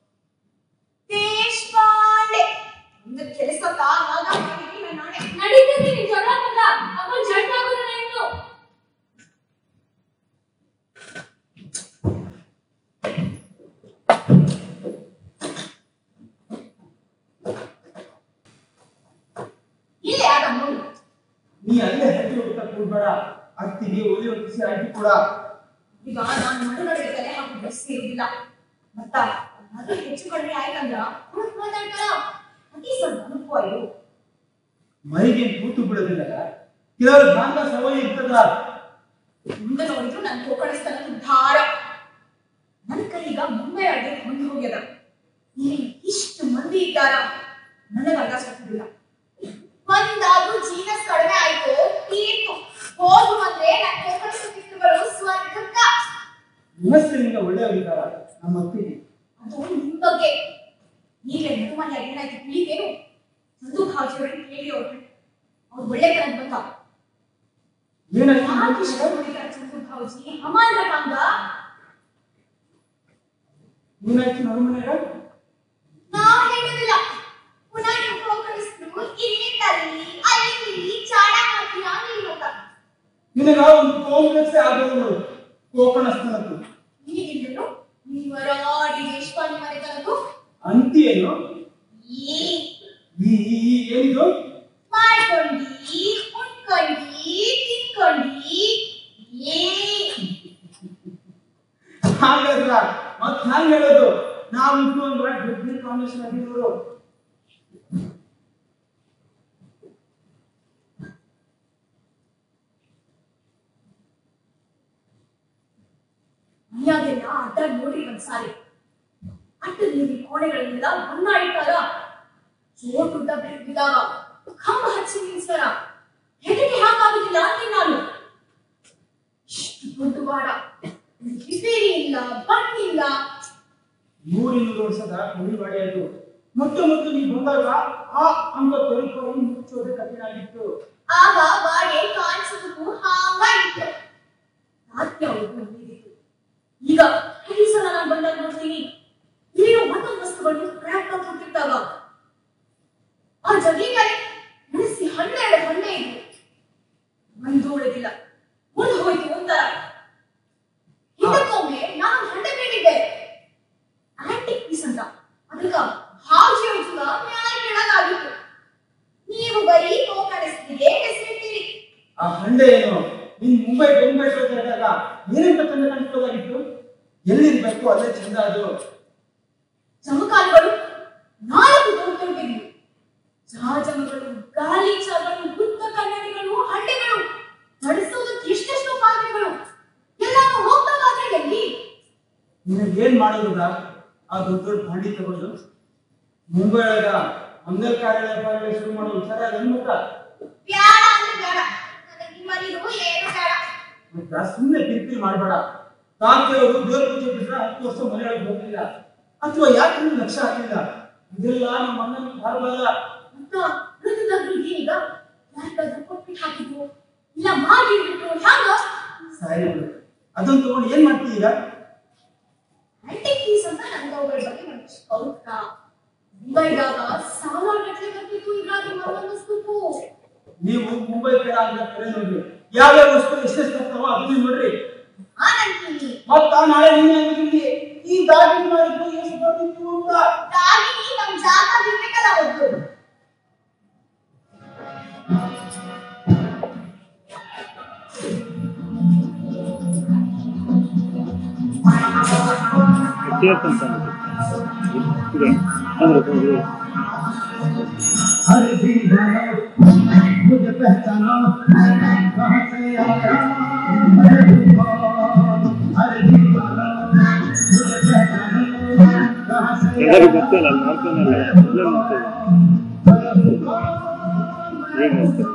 ದೇಶಪಾಂಡೆ ಒಂದು ಕೆಲಸ ತಾನಾಗ ನಾನೇ ನಡೀತೀನಿ ಜ್ವರ ಬಂದ ಅಮ್ಮ ಜಡ್ ಆಗೋದಿಲ್ಲ ಇನ್ನು ಇಲ್ಲೇ ಆದ ನೋಡಿ ನೀ ಅಲ್ಲೇ ಹತ್ತಿ ಹೋಗ್ತಾ ಕೂಡ್ಬೇಡ ಅತ್ತಿಗೆ ಒಲಿ ಹೊತ್ತಿಸಿ ಆಯ್ತು ಕೂಡ ಈಗ ನಾನು ಮನೆಗಳಿಗೆ ತಲೆ ಹಾಕಿ ಬಸ್ ಇರುದಿಲ್ಲ ಮತ್ತ ಅದು ಹೆಚ್ಚು ಕಡಿಮೆ ಆಯ್ತಂದ್ರ ಹುಡುಕ್ ಮಾತಾಡ್ತಾರ ಅತಿ ಸ್ವಲ್ಪ ಅನುಭವ ಇದು ಮೈಗೆ ಕೂತು ಬಿಡೋದಿಲ್ಲ ಕೆಲವರು ಭಾಗ ಸವಯ ಇರ್ತದ ಮುಂದೆ ನೋಡಿದ್ರು ನನ್ ಕೋಕಣಿಸ್ತಾನ ಧಾರ ನನ್ ಕೈ ಈಗ ಮುಂಬೈ ಅಡ್ಗೆ ಹೊಂದಿ ಹೋಗ್ಯದ ಇಲ್ಲಿ ಇಷ್ಟು ಮಂದಿ ಇದ್ದಾರ ನನಗ ಅರ್ಥ ಸಿಗ್ತಿಲ್ಲ ಒಂದಾದ್ರೂ ಜೀನಸ್ ಕಡಿಮೆ ಆಯ್ತು ತೀರ್ತು ಹೋಗು ಅಂದ್ರೆ ನನ್ ಕೋಕಣಿಸ್ತಿತ್ತು ಬರೋ ಸ್ವರ್ಗಕ್ಕ ಮನಸ್ಸಿನಿಂದ ಒಳ್ಳೆಯವರಿದ್ದಾರ ನಮ್ಮ ಅತ್ತಿಗೆ ಅದು ನಿಮ್ ಬಗ್ಗೆ ಈಗಲೇ ಮಧುಮನೆ ಏನಾಯ್ತು ತಿಳಿದೇನು ಸಂದೂಕ್ ಹಾಕಿರೋರು ಕೇಳಿ ಅವ್ರು ಅವ್ರು ಒಳ್ಳೆ ಕಡೆ ಬಂದ ಯಾಕೆ ಇಷ್ಟ ಏನಾಯ್ತು ನೋಡಿದಾರೆ ಸಂದೂಕ್ ಹಾಜಿ ಹಮಾರ ಕಂಗ ಏನಾಯ್ತು ನಮ್ಮ ಮನೆಯಾಗ ನಾ ಹೇಳೋದಿಲ್ಲ ಪುನಃ ನೀವು ಪ್ರೋಗ್ರೆಸ್ನು ಇಲ್ಲಿ ತಲ್ಲಿ ಅಲ್ಲಿ ಚಾಡ ಹಾಕಿಲ್ಲ ಅಂತ ನಿನಗ ಒಂದು ಕಾಂಪ್ಲೆಕ್ಸ್ ಆಗೋದು ಕೋಕಣಸ್ಥನದ್ದು ನೀವಿಲ್ಲನು ನೀವರಾಡಿ ದೇಶಪಾಂಡೆ ಮನೆ ತನದು ಅಂತಿ ಏನು ಈ ಈ ಈ- ಈ ಏನಿದು ಮಾಡ್ಕೊಂಡಿ ಉಣ್ಕೊಂಡಿ ತಿನ್ಕೊಂಡಿ ಏ ಹಾಗಾದ್ರ ಮತ್ ಹ್ಯಾಂಗ ಹೇಳೋದು ನಾವು ಇಟ್ಟು ಒಂದು ಡಿಗ್ರಿ ಕಾಂಬಿನೇಷನ್ ಆಗಿರೋರು ಮನ್ಯಾಗೆಲ್ಲ ಅಡ್ಡ ನೋಡಿ ಒಂದ್ಸಾರಿ ಅಡ್ಡ ನೀರಿ ಕೋಣೆಗಳಿಂದ ಬಣ್ಣ ಇಟ್ಟಾರ ಜೋಟುದ್ದ ಬೆಳಗಿದಾಗ ಕಂಬ ಹಚ್ಚಿ ನಿಲ್ಸ್ತಾರ ಹೆದರಿಕೆ ಹಾಕಾಗುದಿಲ್ಲ ಅಂತೀನಿ ನಾನು ಇಷ್ಟು ದೊಡ್ಡ ವಾಡ ರಿಪೇರಿ ಇಲ್ಲ ಬಣ್ಣಿಲ್ಲ ನೂರಿನ್ನೂರು ವರ್ಷದ ಕುಡಿಬಾಡಿ ಅದು ಮತ್ತು ಮತ್ತು ನೀವು ಬಂದಾಗ ಆ ಅಂತ ತೊರಿಕೊಂಡು ಮುಚ್ಚೋದೇ ಕಠಿಣ ಆಗಿತ್ತು ಆಗ ಬಾಡೆ ಕಾಣಿಸೋದಕ್ಕೂ ಹಾಂಗ ಇತ್ತು ರಾತ್ರಿ ಅವ್ರಿಗೂ ನೀರಿತ್ತು ಈಗ ಈ ಸಲ ನಾನು ಬಂದಾಗ ನೋಡ್ತೀನಿ ಏನೋ ಒಂದೊಂದು ವಸ್ತುಗಳು ಕ್ರ್ಯಾಕ್ ಆಗಿ ಹೋಗ್ತಿರ್ತಾವ ಆ ಜಗಿ ಮೇಲೆ ನಡೆಸಿ ಹನ್ನೆರಡು ಹಣ್ಣೆ ಇದ್ವು ಒಂದು ಉಳಿದಿಲ್ಲ ಮುಂದೆ ಹೋಯ್ತು ಒಂಥರ ಇದಕ್ಕೊಮ್ಮೆ ನಾನು ಹಣ್ಣೆ ಬೇಡಿದ್ದೆ ಆಂಟಿಕ್ ಪೀಸ್ ಅಂತ ಅದಕ್ಕ ಹಾಜಿ ಔಷಧ ಮ್ಯಾಲ ಕೆಳಗಾಗಿತ್ತು ನೀವು ಬರೀ ಕೋಕಣಿಸ್ತಿಗೆ ಹೆಸರಿಟ್ಟಿರಿ ಆ ಹಂಡೆ ಏನು ನೀನ್ ಮುಂಬೈ ಬೊಂಬೈ ಹೋದಾಗ ಏನಂತ ಚಂದ ಕಾಣಿಸ್ಬೋದಾಗಿತ್ತು ಎಲ್ಲಿರ್ಬೇಕು ಅಲ್ಲೇ ಚಂದ ಅದು ಚಮಕಾಲಗಳು ನಾಲ್ಕು ದೊಡ್ಡ ದೊಡ್ಡವು ಜಹಾಜಗಳು ಗಾಲಿ ಚಾಗಳು ಬುದ್ಧ ಕನ್ನಡಿಗಳು ಹಳ್ಳಿಗಳು ನಡೆಸೋದಕ್ಕೆ ಎಷ್ಟೆಷ್ಟು ಪಾತ್ರೆಗಳು ಎಲ್ಲಾನು ಹೋಗ್ಬೇಕಾದ್ರೆ ಎಲ್ಲಿ ನಿನಗೆ ಏನ್ ಮಾಡೋದ ಆ ದೊಡ್ಡ ದೊಡ್ಡ ಭಾಂಡಿ ತಗೊಂಡು ಮುಂಬೈ ಒಳಗ ಮಂಗಲ ಕಾರ್ಯಾಲಯ ಕಾರ್ಯಾಲಯ ಶುರು ಮಾಡೋ ವಿಚಾರ ಅನ್ಬೇಕ ಬ್ಯಾಡ ಅಂದ್ರೆ ಬೇಡ ನನಗೆ ನಿಮ್ಮಲ್ಲಿದು ಏನು ಬೇಡ ಮತ್ತ ಸುಮ್ಮನೆ ಕಿರಿಕಿರಿ ಮಾಡಬೇಡ ತಾಂತೆಯವರು ದೇವ್ರ ಪೂಜೆ ಬಿಟ್ರೆ ಹತ್ತು ವರ್ಷ ಮನೆಯೊಳಗೆ ಹೋಗಿಲ್ಲ ಅಥವಾ ಯಾಕೆ ನೀವು ಲಕ್ಷ ಹಾಕಿಲ್ಲ ಇದೆಲ್ಲ ನಮ್ಮ ಅಣ್ಣನ ಭಾರವಲ್ಲ ಅಂತ ಮೃತದವರಿಗೆ ಈಗ ಯಾರಿಗಾದ್ರೂ ಕೊಟ್ಟು ಹಾಕಿದ್ರು ಇಲ್ಲ ಮಾಡಿಬಿಟ್ರು ಹ್ಯಾಂಗ ಸಾರಿ ಬಿಡು ಅದನ್ನ ತಗೊಂಡು ಏನ್ ಮಾಡ್ತೀವಿ ಈಗ ಆಂಟಿಕ್ ಪೀಸ್ ಅಂತ ನಂಗೆ ಅವುಗಳ ಬಗ್ಗೆ ಒಂದು ಕೌತ ಮುಂಬೈದಾಗ ಸಾವಿರ ಗಟ್ಟಲೆ ಬರ್ತಿತ್ತು ಈಗ ಮರವಸ್ತು ನೀವು ಮುಂಬೈ ಬೇಡ ಅಂತ ಕರೆ ನೋಡ್ರಿ ಯಾವ್ಯಾವ ವಸ್ತು ಎಷ್ಟೆಷ್ಟು ಬರ್ತಾವ ಅದನ್ನ ನೋಡ್ರಿ ನಾನಂತೀನಿ ಮತ್ತ ನಾಳೆ ನೀನೇ ಅಂದ್ರಿ ಈ ದಾಗಿ ಮಾಡಿದ್ದು ಎಷ್ಟು ಬರ್ತಿತ್ತು ಅಂತ ದಾಗಿನಿ ನಮ್ ಜಾಗ ಬಿಡ್ಬೇಕಲ್ಲ ಒಂದು ಸೇರ್ಕಂತ ಇದೆ ಅಂದ್ರೆ ಹೋಗಿ हर दिन जानो मुझे पहचानो कहाँ से आया मैं तूफान हर दिन जानो मुझे पहचानो कहाँ से ಎಲ್ಲರಿಗೂ ಗೊತ್ತಿಲ್ಲ ಅಲ್ಲಿ ನೋಡ್ಕೊಂಡಲ್ಲ ಇಲ್ಲೇ ನೋಡ್ತೇವೆ ಏನು ನೋಡ್ತೇವೆ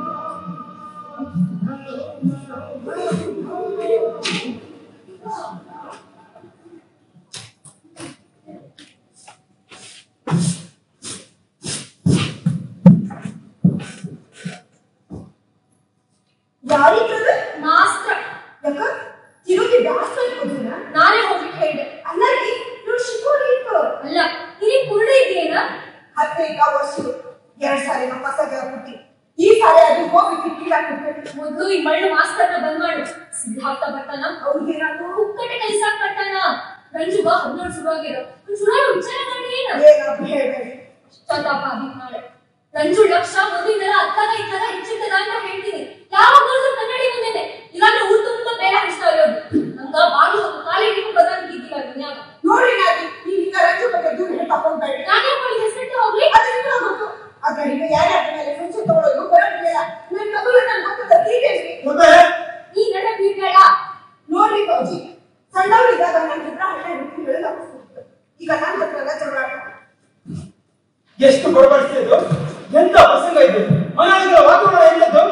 ಯಾರಿಗ್ರದು ಮಾಸ್ತ್ರ ಯಾಕ ತಿರುಗಿ ಬ್ಯಾಸ್ತ ಇಟ್ಕೊತೀನ ನಾನೇ ಹೋಗ್ಲಿಕ್ಕೆ ಹೇಳಿದೆ ಅಲ್ಲ ರೀ ನೋಡಿ ಶಿಕೋರಿ ಇತ್ತು ಅಲ್ಲ ನಿನಗೆ ಕುರುಡ ಇದೆಯೇನ ಹತ್ತೈಕ ವರ್ಷ ಎರಡ್ ಸಾರಿ ನಮ್ಮ ಪಸಗ ಹುಟ್ಟಿ ಈ ಸಾರಿ ಅದು ಹೋಗಿ ಕಿಟ್ಟಿಲ್ಲ ಕೊಡ್ಬೇಕು ಮೊದ್ಲು ಈ ಮಳ್ಳು ಮಾಸ್ತರ್ನ ಬಂದ್ ಮಾಡು ಸಿದ್ಧಾರ್ಥ ಬರ್ತಾನ ಅವ್ರಿಗೇನಾದ್ರು ಕುಕ್ಕಟೆ ಕಲಿಸಾಕ್ ಬರ್ತಾನ ರಂಜುಗ ಹದಿನೇಳು ಶುರುವಾಗಿರೋ ಶುರು ವಿಚಾರ ಮಾಡಿ ಏನು ಏನಪ್ಪ ಹೇಳ್ಬೇಡಿ ಇಷ್ಟೊತ್ತಪ್ಪ ಅಭಿಮಾನ ರಂಜು ಲಕ್ಷ ಮೊದಲಿಂದೆಲ್ಲ ಅತ್ತಾಗ ಇತ್ತಾಗ ಹೆಚ್ಚಿರ್ತದ ಅಂತ ಹೇಳ್ತೀನಿ ಯಾವಾಗ ನೋಡಿದ್ರು ಕನ್ನಡಿ ಮುಂದೆನೆ ಇಲ್ಲಾಂದ್ರೆ ಊರ್ ತುಂಬಾ ಬೇರೆ ಅನಿಸ್ತಾ ಇರೋದು ನಂಗ ಬಾಗಿಲು ಒಂದು ಕಾಲಿ ಹಿಡಿದು ಬದಂಗಿದ್ದಿಲ್ಲ ದುನಿಯಾಗ ನೋಡ್ರಿ ನಾಗಿ ನೀವು ಹಿಂಗ ರಜೆ ಬಗ್ಗೆ ದೂರ ಹೇಳ್ತಾ ಹೋಗ್ಬೇಡ್ರಿ ನಾನೇ ಮಾಡಿ ಹೆಸರಿಟ್ಟು ಹೋಗ್ಲಿ ಅದು ನಿಮ್ಗೆ ಗೊತ್ತು ಆ ಗಡಿಗೆ ಯಾರ ಮೇಲೆ ಮುಂಚೆ ತಗೊಳ್ಳೋದು ಬರೋದಿಲ್ಲ ನನ್ನ ಮಗಳು ನನ್ನ ಮಕ್ಕಳ ತೀರೇನ್ರಿ ಮತ್ತೆ ಈ ನಡ ಬೀಳ್ಬೇಡ ನೋಡ್ರಿ ಕೌಜಿ ಸಣ್ಣವರಿದ್ದಾಗ ನನ್ನ ಹತ್ರ ಹಣ ಹಿಡ್ಕೊಂಡು ಹೇಳಿಲ್ಲ ಈಗ ನನ್ನ ಹತ್ರ ಎಲ್ಲ ಜಗಳ ಆಡ್ತಾರೆ. ಎಷ್ಟು ಬಡಬಡಿಸಿದ್ದು ಎಂತ ಪ್ರಸಂಗ ಇದು ಮನೆಯೊಳಗಿರೋ ವಾತಾವರಣ ಎಲ್ಲದ್ದು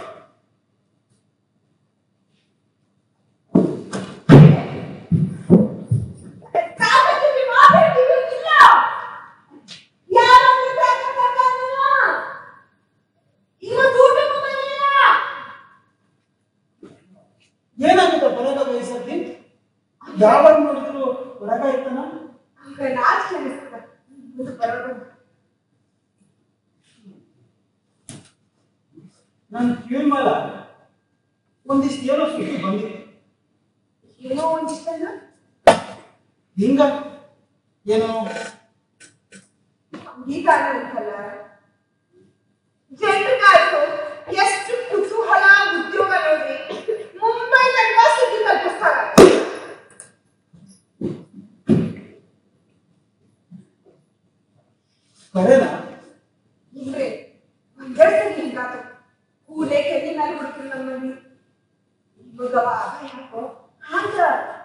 ಕಾಮಕ್ಕೆ ಮಾತಾಡ್ತೀವಿ ಇಲ್ಲ ಯಾರನ್ನು ಕಾಕಕ್ಕಾಗಲ್ಲ ಇವತ್ತು ಊಟಕ್ಕೂ ಬಂದಿಲ್ಲ ಏನಾಗುತ್ತೆ ಬರಗ ವಯಸ್ಸಲ್ಲಿ ಯಾವಾಗ ನೋಡಿದ್ರು ಹೊರಗ ಇರ್ತಾನ ಆಗ ನಾಚಿಕೆ ಅನಿಸ್ತದ ಮುಂದೆ ಬರೋದು ನಾನು ಕಿವಿ ಮೇಲ ಒಂದಿಷ್ಟು ಏನೋ ಸುದ್ದಿ ಬಂದಿತ್ತು ಏನೋ ಒಂದಿಷ್ಟನ್ನ ಹಿಂಗ ಏನೋ ಈಗ ಅನ್ನೋದಲ್ಲ ಜನರಿಗಾಯ್ತು ಎಷ್ಟು ಕುತೂಹಲ ಉದ್ಯೋಗ ನೋಡ್ರಿ ಮುಂಬೈ ತನಕ ಸುದ್ದಿ ಕಲ್ಪಿಸ್ತಾರ ಕರೆನಾ ಇಲ್ರಿ ಒಂದೇ ಸರಿ ಹಿಂಗಾತು ಕೂಲೆ ಕೆಲ್ಲಿ ಮೇಲೆ ಹುಡುಕ್ರಿ ನಮ್ಮ ಮನೆ ಇವಾಗವ ಯಾಕೋ ಹಂಗ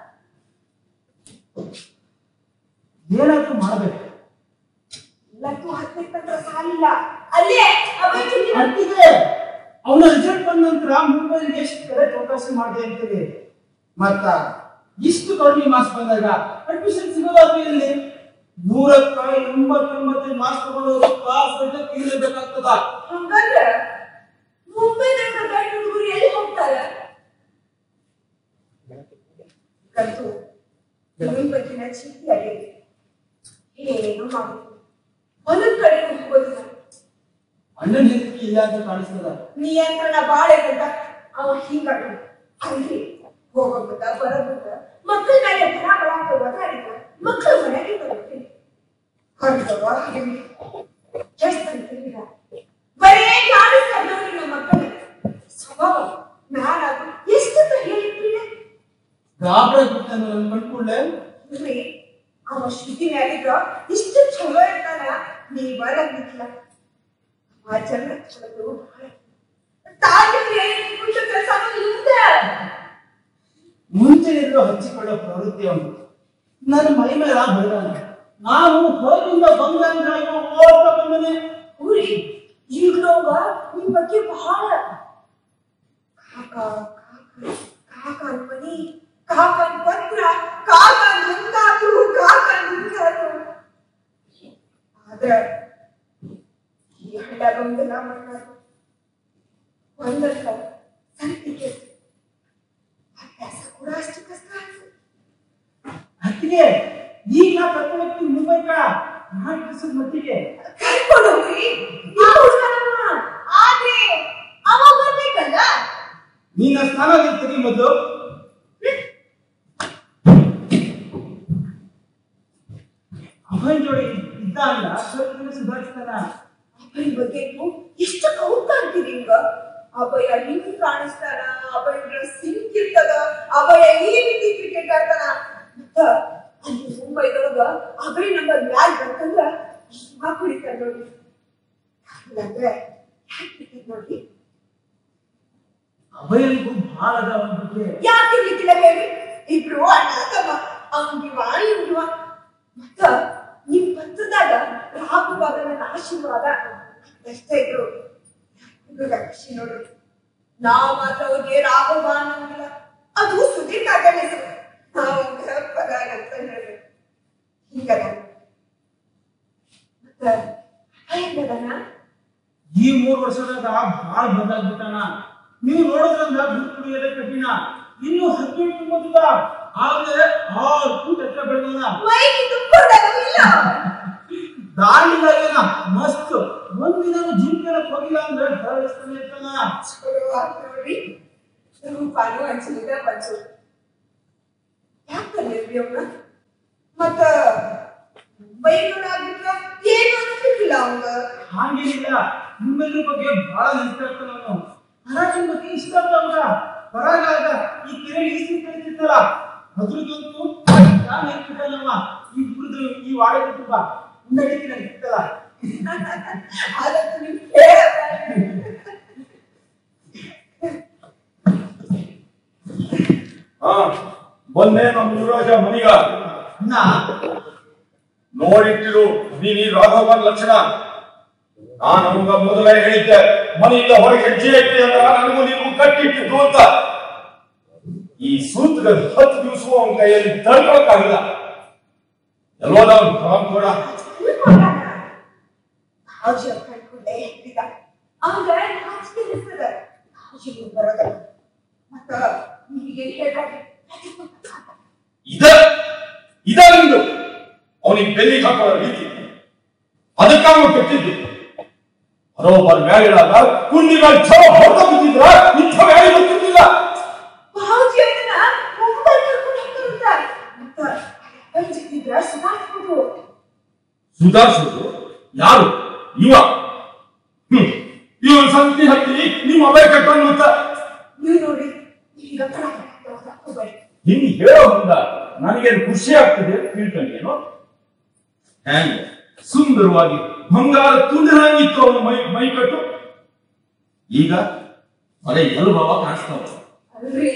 ಏನಾದ್ರೂ ಮಾಡ್ಬೇಕು ಲತ್ತು ಹತ್ತಕ್ಕೆ ಸಾಲಿಲ್ಲ ಅಲ್ಲೇ ಅವೈತಿ ಅಂತಿದೆ ಅವನ ರಿಸಲ್ಟ್ ಬಂದ ನಂತರ ಮುಂಬೈಗೆ ಎಷ್ಟು ಕಡೆ ಚೌಕಾಸಿ ಮಾಡಿ ಅಂತೀವಿ ಮತ್ತ ಇಷ್ಟು ಕಡಿಮೆ ಮಾರ್ಕ್ಸ್ ಬಂದಾಗ ಅಡ್ಮಿಷನ್ ಸಿಗೋದಾದ್ರೂ ಇಲ್ಲಿ ನೂರಕ್ಕ ಎಂಬತ್ತೊಂಬತ್ತೈದು ಮಾರ್ಕ್ಸ್ ತಗೊಂಡವರು ಕ್ಲಾಸ್ ಗಂಟೆ ಇರಬೇಕಾಗ್ತದ ಹಂಗಂದ್ರ ಮುಂಬೈದಾಗ ಗಂಡ ಹುಡುಗರು ಎಲ್ಲಿ ಹೋಗ್ತಾರ ಕಂತು ಇವನ್ ಬಗ್ಗಿನ ಚೀಟಿ ಆಗೈತಿ ಏನು ಮಾಡುದು ಒಂದೊಂದ್ ಕಡೆ ಹೋಗೋದಿಲ್ಲ ಅಣ್ಣನ ಹೆಂಡತಿ ಇಲ್ಲ ಅಂತ ಕಾಣಿಸ್ತದ ನಿಯಂತ್ರಣ ಬಾಳೆ ಗಂಟ ಅವ ಹಿಂಗಾಡ ಅಲ್ಲಿ ಹೋಗೋದ ಬರೋದ ಮಕ್ಕಳ ಮೇಲೆ ಬರ ಬರ ಅಂತ ಒದಾಡಿದ ಮಕ್ಕಳ ಮನೆಗೆ ಬರ್ತೀನಿ ಹೊರಗವ ಹಾಗೆ ಎಷ್ಟು ಅಂತೀರ ಬರೇ ಗಾಳಿ ಕರ್ದವ್ರಿ ನಮ್ಮ ಮಕ್ಕಳು ಸ್ವಭಾವ ನಾನಾದ್ರು ಎಷ್ಟಂತ ಹೇಳಿದ್ರಿ ಗಾಬರ ಬಿಟ್ಟ ಕಂಡ್ಕೊಳ್ಳೆ ಇಲ್ರಿ ಅವ ಶ್ರುತಿ ಮ್ಯಾಲಿಗ ಇಷ್ಟು ಚಲೋ ಇರ್ತಾನ ನೀ ಬರಂಗಿಲ್ಲ ಆ ಜನ ಚಲೋ ಬಹಳ ತಾಯಿಯವ್ರು ಕುಂತ ಕೆಲಸ ಮುಂದೆ ಮುಂಚೆ ಇರೋ ಹಂಚಿಕೊಳ್ಳೋ ಪ್ರವೃತ್ತಿ ಅವನು ನನ್ನ ಮೈ ಮೇಲೆ ಬೈದಾನ ನಾನು ಹೊರಗಿಂದ ಬಂದ ಅಂದ್ರೆ ಓಡ್ತಾ ಬಂದನೆ ಊರಿ ಈಗ ನೋವ ನಿಮ್ ಬಗ್ಗೆ ಬಹಳ ಕಾಕ ಕಾಕ ಕಾಕನ್ ಮನಿ ಕಾಕನ್ ಪತ್ರ ಕಾಕನ್ ಹಂಗಾತು ಕಾಕನ್ ಹಿಂಗಾತು ಆದ್ರೆ ಈ ಹಳ್ಳಗೊಂದಲ ಮಾಡೋದು ಒಂದಲ್ಲ ಸಂತಿಗೆ ಅಭ್ಯಾಸ ಕೂಡ ಅಷ್ಟು ಕಷ್ಟ ಆಯ್ತು ಅತ್ತಿಗೆ ಈಗ ನಾ ಕರ್ಕೊಂಡು ಹೋಗ್ತೀನಿ ಮುಂಬೈಕ ನಾಲ್ಕು ದಿವಸದ ಮಟ್ಟಿಗೆ ಕರ್ಕೊಂಡು ಹೋಗ್ರಿ ಯಾವ ಹುಡುಗನಮ್ಮ? ಆದ್ರೆ ಅವ ಬರ್ಬೇಕಲ್ಲ ನೀನ ಸ್ನಾನ ಇರ್ತೀನಿ ಮೊದಲು ಅವನ ಜೋಡಿ ಇದ್ದ ಅಲ್ಲ ಸ್ವಲ್ಪ ದಿನ ಸುಧಾರಿಸ್ತಾನ ಅಭಯ್ ಬಗ್ಗೆ ನೀವು ಎಷ್ಟು ಕೌತ ಅಂತೀರಿ ಹಿಂಗ ಅಭಯ ಹಿಂಗ್ ಕಾಣಿಸ್ತಾನ ಅಭಯ ಡ್ರೆಸ್ ಹಿಂಗ್ ಇರ್ತದ ಅಭಯ ಈ ರೀತಿ ಕ್ರಿಕೆಟ್ ಆಡ್ತಾನ ಮತ್ತ ಅಲ್ಲಿ ಮುಂಬೈದೊಳಗ ಅಭಯ್ ನಂಬರ್ ಮ್ಯಾಲ್ ಬಂತಂದ್ರ ಮಾ ಕುಡಿತಾರ ನೋಡಿ ಇಲ್ಲಾಂದ್ರೆ ಯಾಕೆ ಕ್ರಿಕೆಟ್ ನೋಡಿ ಅಭಯನಿಗೂ ಬಹಳ ಅದ ಅವನ ಬಗ್ಗೆ ಯಾಕೆ ಇರ್ಲಿಕ್ಕಿಲ್ಲ ಹೇಳಿ ಇಬ್ರು ಅಣ್ಣ ತಮ್ಮ ಅವ್ನಿವ ಇವ್ನಿವ ಮತ್ತ ನಿಮ್ ಪತ್ರದಾಗ ರಾಘವಾಗ ನನ್ನ ಆಶೀರ್ವಾದ ಅಷ್ಟೇ ಇದ್ರು ಇವಾಗ ಖುಷಿ ನೋಡ್ರಿ ನಾವ್ ಮಾತ್ರ ಅವ್ರಿಗೆ ರಾಘವ ಅನ್ನೋಂಗಿಲ್ಲ ಅದು ಸುದೀರ್ ಕಾಕನ ಹೆಸರು ನಾವು ಪದ ಅಂತ ಹೇಳ್ರಿ ಹಿಂಗದ ಮತ್ತ ಹೆಂಗದನ ಈ ಮೂರ್ ವರ್ಷದಾಗ ಬಹಳ ಬದಲಾಗ್ಬಿಟ್ಟಾನ ನೀವು ನೋಡೋದ್ರಿಂದ ಗುರು ಕುಡಿಯೋದೇ ಕಠಿಣ ಇನ್ನು ಹದಿನೆಂಟು ತುಂಬುತ್ತದ ಆದ್ರೆ ಆರು ಫೂಟ್ ಎತ್ತರ ಬೆಳೆದ ಮೈಗೆ ತುಂಬಿಕೊಂಡಾಗ ಇಲ್ಲ ದಾರಿಲ್ಲ ಏನ ಮಸ್ತ್ ಒಂದಿನ ಜಿಮ್ ಕೇಳಕ್ ಹೋಗಿಲ್ಲ ಅಂದ್ರೆ ಹರಡಿಸ್ತಾನೆ ಇರ್ತಾನ ಚಲೋ ಆತ್ ನೋಡ್ರಿ ರೂಪಾನು ಹಂಚಲಿಲ್ಲ ಪಂಚು ಯಾಕೆ ಅವ್ನ ಮತ್ತ ಬೈಗಳಾಗಿಲ್ಲ ಏನು ಅನ್ಸಿಲ್ಲ ಅವಂಗ ಹಾಗೇನಿಲ್ಲ ನಿಮ್ಮೆಲ್ಲರ ಬಗ್ಗೆ ಬಹಳ ನೆನ್ಪಿರ್ತಾನ ಅವನು ಹರಾಜಿನ ಬಗ್ಗೆ ಇಷ್ಟ ಆಗ್ತಾವ ಬರಾಗ ಈ ಕೆರೆ ಈಸಿ ಕಳಿತಿರ್ತಲ್ಲ ಅದ್ರದಂತೂ ನಾನು ನೆನ್ಪಿಟ್ಟಲ್ಲಮ್ಮ ಈ ಹುಡುಗರು ಈ ವಾಡೆ ತುಂಬ ನಡೀತಿ ನನಗೆ ಇರ್ತಲ್ಲ ಅದಕ್ಕೆ ನೀವು ಹೇಳಬೇಡಿ. ಹಾ ಬಂದೆ ನಮ್ಮ ಯುವರಾಜ ಮನಿಗ ಅಣ್ಣ ನೋಡಿಟ್ಟಿರು ನೀನ್ ಈ ರಾಘವನ್ ಲಕ್ಷಣ ನಾನು ನಮಗ ಮೊದಲೇ ಹೇಳಿದ್ದೆ ಮನೆಯಿಂದ ಹೊರಗೆ ಹೆಜ್ಜೆ ಇಟ್ಟೆ ಅಂದ್ರ ನನಗೂ ನೀವು ಕಟ್ಟಿಟ್ಟಿದ್ದು ಅಂತ ಈ ಸೂತ್ಗ ಹತ್ತು ದಿವಸ ಅವನ ಕೈಯಲ್ಲಿ ತಡ್ಕೊಳಕ್ಕಾಗಿಲ್ಲ ಎಲ್ಲೋದ ಅವ್ನು ರಾಮ್ ಕೂಡ ತಿಳ್ಕೊಂಡಾನ. ಭಾವುಜಿ ಅವ್ರ್ ಕಣ್ಕೊಂಡೆ ಹೆದ್ರಿದ. ಅವಂಗ ನಾಚಿಕೆ ಅನಿಸ್ತದ. ಭಾವುಜಿ ನೀವು ಬರೋದಲ್ಲ. ಮತ್ತ ನೀವೇನ್ ಹೇಳ್ಬೇಡ್ರಿ. ಇದ ಇದ ನಿಂದು ಅವನಿಗೆ ಬೆನ್ನಿಗೆ ಹಾಕೋ ರೀತಿ ಅದಕ್ಕಾಗ ಕೆಟ್ಟಿದ್ದು ಬರೋಬ್ಬರ್ ಮ್ಯಾಲಿಡಾಗ ಕುಂಡಿಗಳ ಛವ ಹೊಡೆದ ಬಿದ್ದಿದ್ರ ಇಂಥ ಮ್ಯಾಲಿ ಗೊತ್ತಿರ್ಲಿಲ್ಲ ಭಾವುಜಿ ಅವ್ರನ್ನ ಮುಂಬೈ ಕರ್ಕೊಂಡು ಹೋಗ್ತಾರಂತ. ಮತ್ತ ಅಪ್ಪನ್ ಜೊತೆಗಿದ್ರ ಸುಧಾರಿಸ್ಬೋದು. ಸುಧಾರಿಸುವುದು ಯಾರು ಇವ ಹ್ಮ್ ಇವನ್ ಸಂತಿ ಹತ್ತಿ ನಿಮ್ಮ ಅಭಯ ಕಟ್ಟೋನ್ ಅಂತ ನೀವು ನೋಡಿ ಈಗ ಕಡ ಕಡ ಕಡ ಹೋಗ್ಬೇಡಿ. ಹಿಂಗ್ ಹೇಳೋ ಮುಂದ ನನಗೇನು ಖುಷಿ ಆಗ್ತದೆ ಅಂತ ತಿಳ್ಕೊಂಡೇನು ಹ್ಯಾಂಗ ಸುಂದರವಾಗಿ ಬಂಗಾರ ತುಂಡಿರಂಗಿತ್ತು ಅವನ ಮೈ ಮೈ ಕಟ್ಟು ಈಗ ಅದೇ ಎಲ್ ಬಾಬಾ ಕಾಣಿಸ್ತಾವ ಅಲ್ರಿ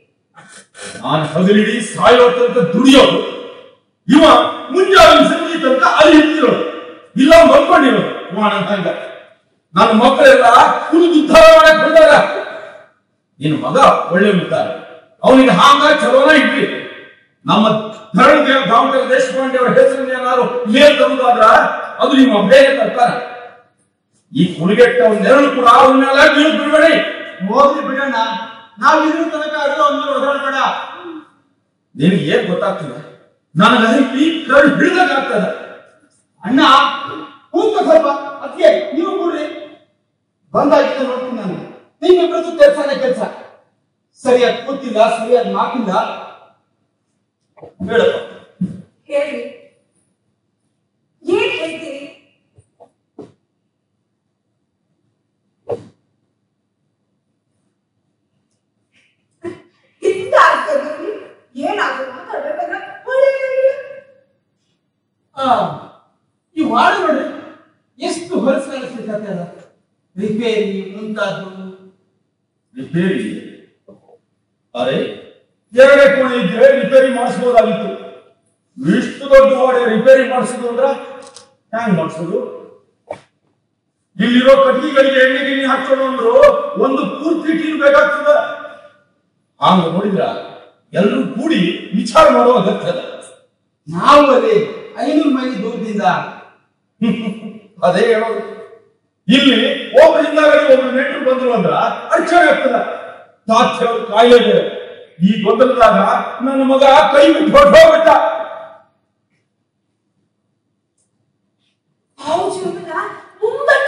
ನಾನು ಹಗಲಿಡಿ ಸಾಯೋ ತನಕ ದುಡಿಯೋದು ಇವ ಮುಂಜಾನೆ ಸಂಜೆ ತನಕ ಅಲ್ಲಿ ಹಿಡ್ತಿರೋದು ಇಲ್ಲ ಮಲ್ಕೊಂಡಿರೋದು ಇವ ಹಂಗ ನನ್ನ ಮಕ್ಕಳೆಲ್ಲ ಕುಡಿದು ಉದ್ಧಾರ ಮಾಡಕ್ ಬಂದಾಗ ನಿನ್ನ ಮಗ ಒಳ್ಳೆ ಇರ್ತಾರೆ ಅವನಿಗೆ ಹಾಂಗ ಚಲೋನ ಇಡ್ರಿ ನಮ್ಮ ಧರಣಿ ದಾಮಟರ ದೇಶಪಾಂಡೆ ಅವರ ಹೆಸರನ್ನ ಏನಾದ್ರು ಮೇಲ್ ತರುವುದಾದ್ರ ಅದು ನಿಮ್ಮ ಬೇರೆ ತರ್ತಾರ ಈ ಕುಲಿಗೆಟ್ಟ ನೆರಳು ಕೂಡ ಅವನ ಮೇಲೆ ಬೀಳ್ ಬಿಡಬೇಡಿ ಹೋಗ್ಲಿ ಬಿಡಣ್ಣ ನಾವ್ ಇದ್ರ ತನಕ ಅದು ಅವನ ಓಡಾಡಬೇಡ ನಿನಗೆ ಏನ್ ಗೊತ್ತಾಗ್ತದ ನನಗೆ ಈ ಕರು ಹಿಡಿದಾಗ್ತದ ಅಣ್ಣ ಕೂತ ಸ್ವಲ್ಪ ಅದಕ್ಕೆ ನೀವು ಕೂಡ್ರಿ ಬಂದಾಗಿದ್ದ ನೋಡ್ತೀನಿ ನಾನು ನಿಮ್ಮಿಬ್ಬರದ್ದು ಕೆಲಸನೇ ಕೆಲಸ ಸರಿಯಾಗಿ ಕೂತಿಲ್ಲ ಸರಿಯಾಗಿ ಮಾತಿಲ್ಲ ಹೇಳಪ್ಪ ಹೇಳಿ ಏನ್ ಹೇಳ್ತೀರಿ ಹಿಂದ ಆಗ್ತದ್ರಿ ಏನಾದ್ರು ಮಾತಾಡ್ಬೇಕಂದ್ರ ಒಳ್ಳೆಯದಾಗಿಲ್ಲ ಆ, ಈ ವಾಡ ನೋಡ್ರಿ ಎಷ್ಟು ಹೊಲಸು ಕಾಣಿಸ್ಲಿಕ್ಕೆ ಅದ ರಿಪೇರಿ ಮುಂತಾದ್ದು ರಿಪೇರಿ ಅರೆ ಎರಡೇ ಕೋಣೆ ಇದ್ರೆ ರಿಪೇರಿ ಮಾಡಿಸ್ಬೋದಾಗಿತ್ತು ಇಷ್ಟು ದೊಡ್ಡ ಗೋಡೆ ರಿಪೇರಿ ಮಾಡಿಸೋದು ಅಂದ್ರ ಹ್ಯಾಂಗ್ ಮಾಡಿಸೋದು ಇಲ್ಲಿರೋ ಕಟ್ಟಿಗೆಗಳಿಗೆ ಎಣ್ಣೆ ಗಿಣ್ಣೆ ಹಾಕೋಣ ಅಂದ್ರು ಒಂದು ಪೂರ್ತಿ ಟೀಮ್ ಬೇಕಾಗ್ತದ ಹಂಗ ನೋಡಿದ್ರ ಎಲ್ಲರೂ ಕೂಡಿ ವಿಚಾರ ಮಾಡೋ ಅಗತ್ಯ ಅದ ನಾವು ಅಲ್ಲಿ ಐನೂರು ಮೈಲಿ ದೂರದಿಂದ ಅದೇ ಹೇಳೋದು ಇಲ್ಲಿ ಒಬ್ಬರಿಂದ ಒಬ್ರು ನೆಂಟರು ಬಂದ್ರು ಅಂದ್ರ ಅಡಚಣೆ ಆಗ್ತದ ತಾತ್ಯ ಅವ್ರ ಕಾಯಿಲೆ ಬೇರೆ. ಈ ಗೊಂದಲದಾಗ ನನ್ನ ಮಗ ಕೈ ಬಿಟ್ಟು ಹೊರಟೋಗ್ಬಿಟ್ಟ ಅವು ಜೀವನ ಮುಂಬಣ್ಣ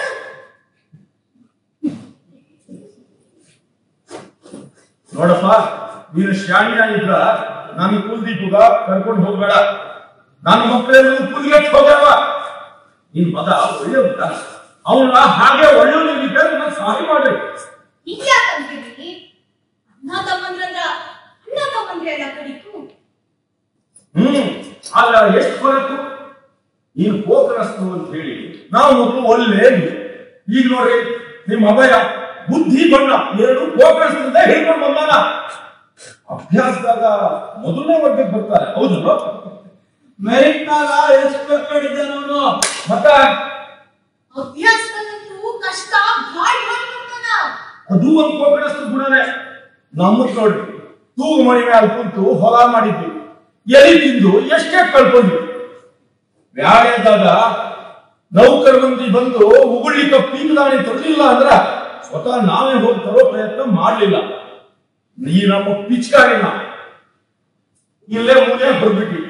ನೋಡಪ್ಪ ನೀನು ಶಾಣಿಯ ಇದ್ರ ನಾನು ಕುಲ್ದೀಪುಗ ಕರ್ಕೊಂಡು ಹೋಗ್ಬೇಡ ನನ್ನ ಮಕ್ಕಳೆಲ್ಲ ಕುಲ್ಗೆಟ್ ಹೋಗ್ಯಾವ ನಿನ್ ಮಗ ಒಳ್ಳೆ ಉಂಟ ಅವನ ಹಾಗೆ ಒಳ್ಳೆಯವನಿಗೆ ನಾನು ಸಹಾಯ ಮಾಡ್ರಿ ಹಿಂಗ್ಯಾಕಂತೀರಿ ಅಣ್ಣ ತಮ್ಮಂದ್ರಂದ್ರ ಅಣ್ಣ ತಮ್ಮಂದ್ರೆ ಎಲ್ಲ ಕಡಿತು ಹ್ಮ್ ಆಗ ಎಷ್ಟು ಹೊರತು ನೀನು ಕೋಕರಸ್ತು ಅಂತ ಹೇಳಿ ನಾವು ಮೊದಲು ಒಳ್ಳೆ ಈಗ ನೋಡ್ರಿ ನಿಮ್ಮ ಅಭಯ ಬುದ್ಧಿ ಬಣ್ಣ ಎರಡು ಕೋಕರಸ್ತಿಂದ ಹೇಳ್ಕೊಂಡು ಬಂದಾನ ಅಭ್ಯಾಸದಾಗ ಮೊದಲನೇ ವರ್ಗಕ್ಕೆ ಬರ್ತಾರೆ ಹೌದಲ್ವ ಮೆರಿಟ್ ನಾಗ ಎಷ್ಟು ಕಡಿದ್ದಾನ ಅವನು ಮತ್ತ ಅಭ್ಯಾಸದಲ್ಲಂತೂ ಕಷ್ಟ ಭಾಳ ಮಾಡ್ಕೊತಾನ ಅದು ಒಂದು ಕೋಕರಸ್ತು ಗುಣನೇ ನಮ್ಮದ್ ನೋಡ್ರಿ ತೂಗು ಮಣಿ ಮ್ಯಾಲ ಕುಂತು ಹೊಲ ಮಾಡಿದ್ವಿ ಎಲಿ ತಿಂದು ಎಷ್ಟೇ ಕಳ್ಕೊಂಡ್ವಿ ವ್ಯಾಳೆದಾಗ ನೌಕರ ಮಂದಿ ಬಂದು ಉಗುಳಿಕ ಪೀಕದಾಣಿ ತರಲಿಲ್ಲ ಅಂದ್ರ ಸ್ವತಃ ನಾವೇ ಹೋಗಿ ತರೋ ಪ್ರಯತ್ನ ಮಾಡ್ಲಿಲ್ಲ ನೀ ನಮ್ಮ ಪಿಚ್ಕಾರಿನ ಇಲ್ಲೇ ಮೂಲೆ ಹೊರಬಿಟ್ವಿ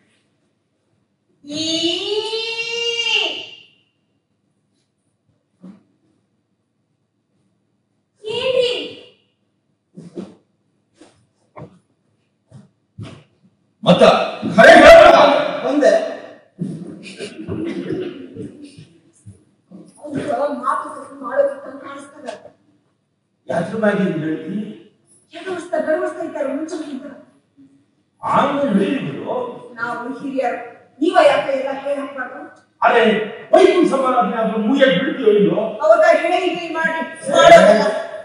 ಈ ಏನ್ರಿ ಮತ್ತ ಖರೆ ಹೇಳ್ಬೇಡ ಒಂದೇ ಅವ್ರ ಮಾತುಕತೆ ಮಾಡೋದಕ್ಕೆ ಕಾಣಿಸ್ತದ ಯಾತ್ರ ಮ್ಯಾಗ ಹಿಂಗ್ ಹೇಳ್ತಿ ಹೆದರ್ಸ್ತಾ ಬೆರವಸ್ತಾ ಇದ್ದಾರೆ ಮುಂಚೆಗಿಂತ ಆಮೇಲೆ ಹೇಳಿದ್ರು ನಾವು ಹಿರಿಯರು ನೀವ ಯಾಕೆ ಎಲ್ಲ ಹೇಳಿ ಹಾಕ್ಬಾರ್ದು ಅರೆ ವೈಕುಂಠ ಸಮಾರಾಧನೆ ಆದ್ರೂ ಮುಗಿಯಕ್ ಬಿಡ್ತೀವೋ ಇಲ್ವೋ ಅವಾಗ ಹೇಳಿ ಹೇಳಿ ಮಾಡಿ ಮಾಡೋದಲ್ಲ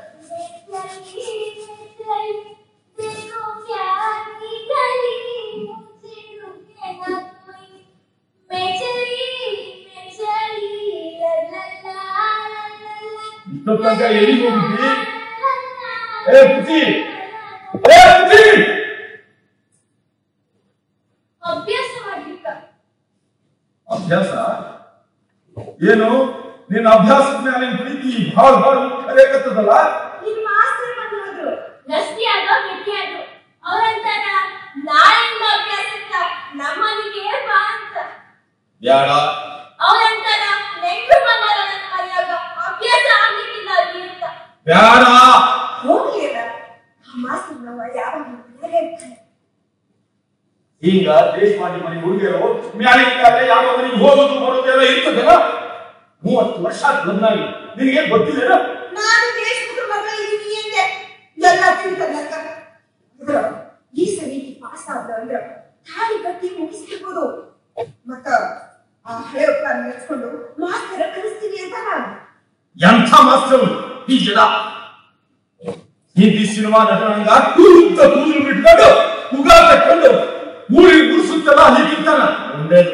देखो प्यार की गली मुझे रुके ना कोई मैं चली मैं चली ला ला ला ला ला ला ಇಷ್ಟೊತ್ತು ತನಕ ಎಲ್ಲಿಗೆ ಹೋಗಿದ್ವಿ ಏ ಪುಟಿ ಏ ಪುಟಿ ಅಭ್ಯಾಸ ಮಾಡ್ಲಿಕ್ಕ ಅಭ್ಯಾಸ ಏನು ನಿನ್ನ ಅಭ್ಯಾಸದ ಮೇಲೆ ಪ್ರೀತಿ ಭಾಳ ಭಾಳ ಕರೆಯಕತ್ತದಲ್ಲ ನಿಮ್ ಮಾಸ್ತರ್ ಬಂದು ಹೋದ್ರು ಗಟ್ಟಿ ಆಗೋ ಗಟ್ಟಿ ಆಗೋ ಅವ್ರಂತಾರ ನಾಳೆಯಿಂದ ಅಭ್ಯಾಸಕ್ಕ ನಮ್ಮನಿಗೆ ಬಾ ಅಂತ ಬ್ಯಾಡ ಅವ್ರಂತಾರ ನೆಂಟ್ರು ಬಂದಾರ ನನ್ನ ಮನೆಯಾಗ ಅಭ್ಯಾಸ ಆಗ್ಲಿಕ್ಕಿಲ್ಲ ಅಲ್ಲಿ ಅಂತ ಬ್ಯಾಡ ಹೋಗ್ಲಿ ಅಲ್ಲ ಆ ಮಾಸ್ತರ್ ನಾವು ಯಾವಾಗ ಮನೆಯಾಗೆ ಇರ್ತಾರೆ ಈಗ ದೇಶ ಮಾಡಿ ಮನೆ ಹುಡುಗಿಯರು ಮ್ಯಾಲಿಂದಾದ್ರೆ ಯಾವ ಮನೆಗೆ ಹೋಗೋದು ಬರೋದು ಎಲ್ಲ ಇರ್ತದಲ್ಲ ಮೂವತ್ತು ವರ್ಷ ಆತ್ ಲಗ್ನಾಗಿ ನಿನಗೆ ಗೊತ್ತಿಲ್ಲ ನಾನು ದೇಶಮುಖ ಮಗ ಇದೀನಿ ಅಂದೆ ಎಲ್ಲ ತಿಳ್ಕೊಂಡಂತ ಈ ಸರಿ ಪಾಸ್ ಆದ ಅಂದ್ರ ತಾಳಿ ಕಟ್ಟಿ ಮುಗಿಸ್ತಿರ್ಬೋದು ಮತ್ತ ಆ ಹಳೆ ಪ್ಲಾನ್ ನೆಚ್ಕೊಂಡು ಮಾಸ್ತರ ಕಲಿಸ್ತೀನಿ ಅಂತ ನಾನು ಎಂಥ ಮಾಸ್ತರು ಈ ಜನ ಹಿಂದಿ ಸಿನಿಮಾ ನಟನಂಗ ಕೂತ ಕೂದಲು ಬಿಟ್ಕೊಂಡು ಉಗ ತಕ್ಕೊಂಡು ಊರಿಗೆ ಗುಡಿಸುತ್ತಲ್ಲ ಹೀಗಿರ್ತಾನ ಒಳ್ಳೇದು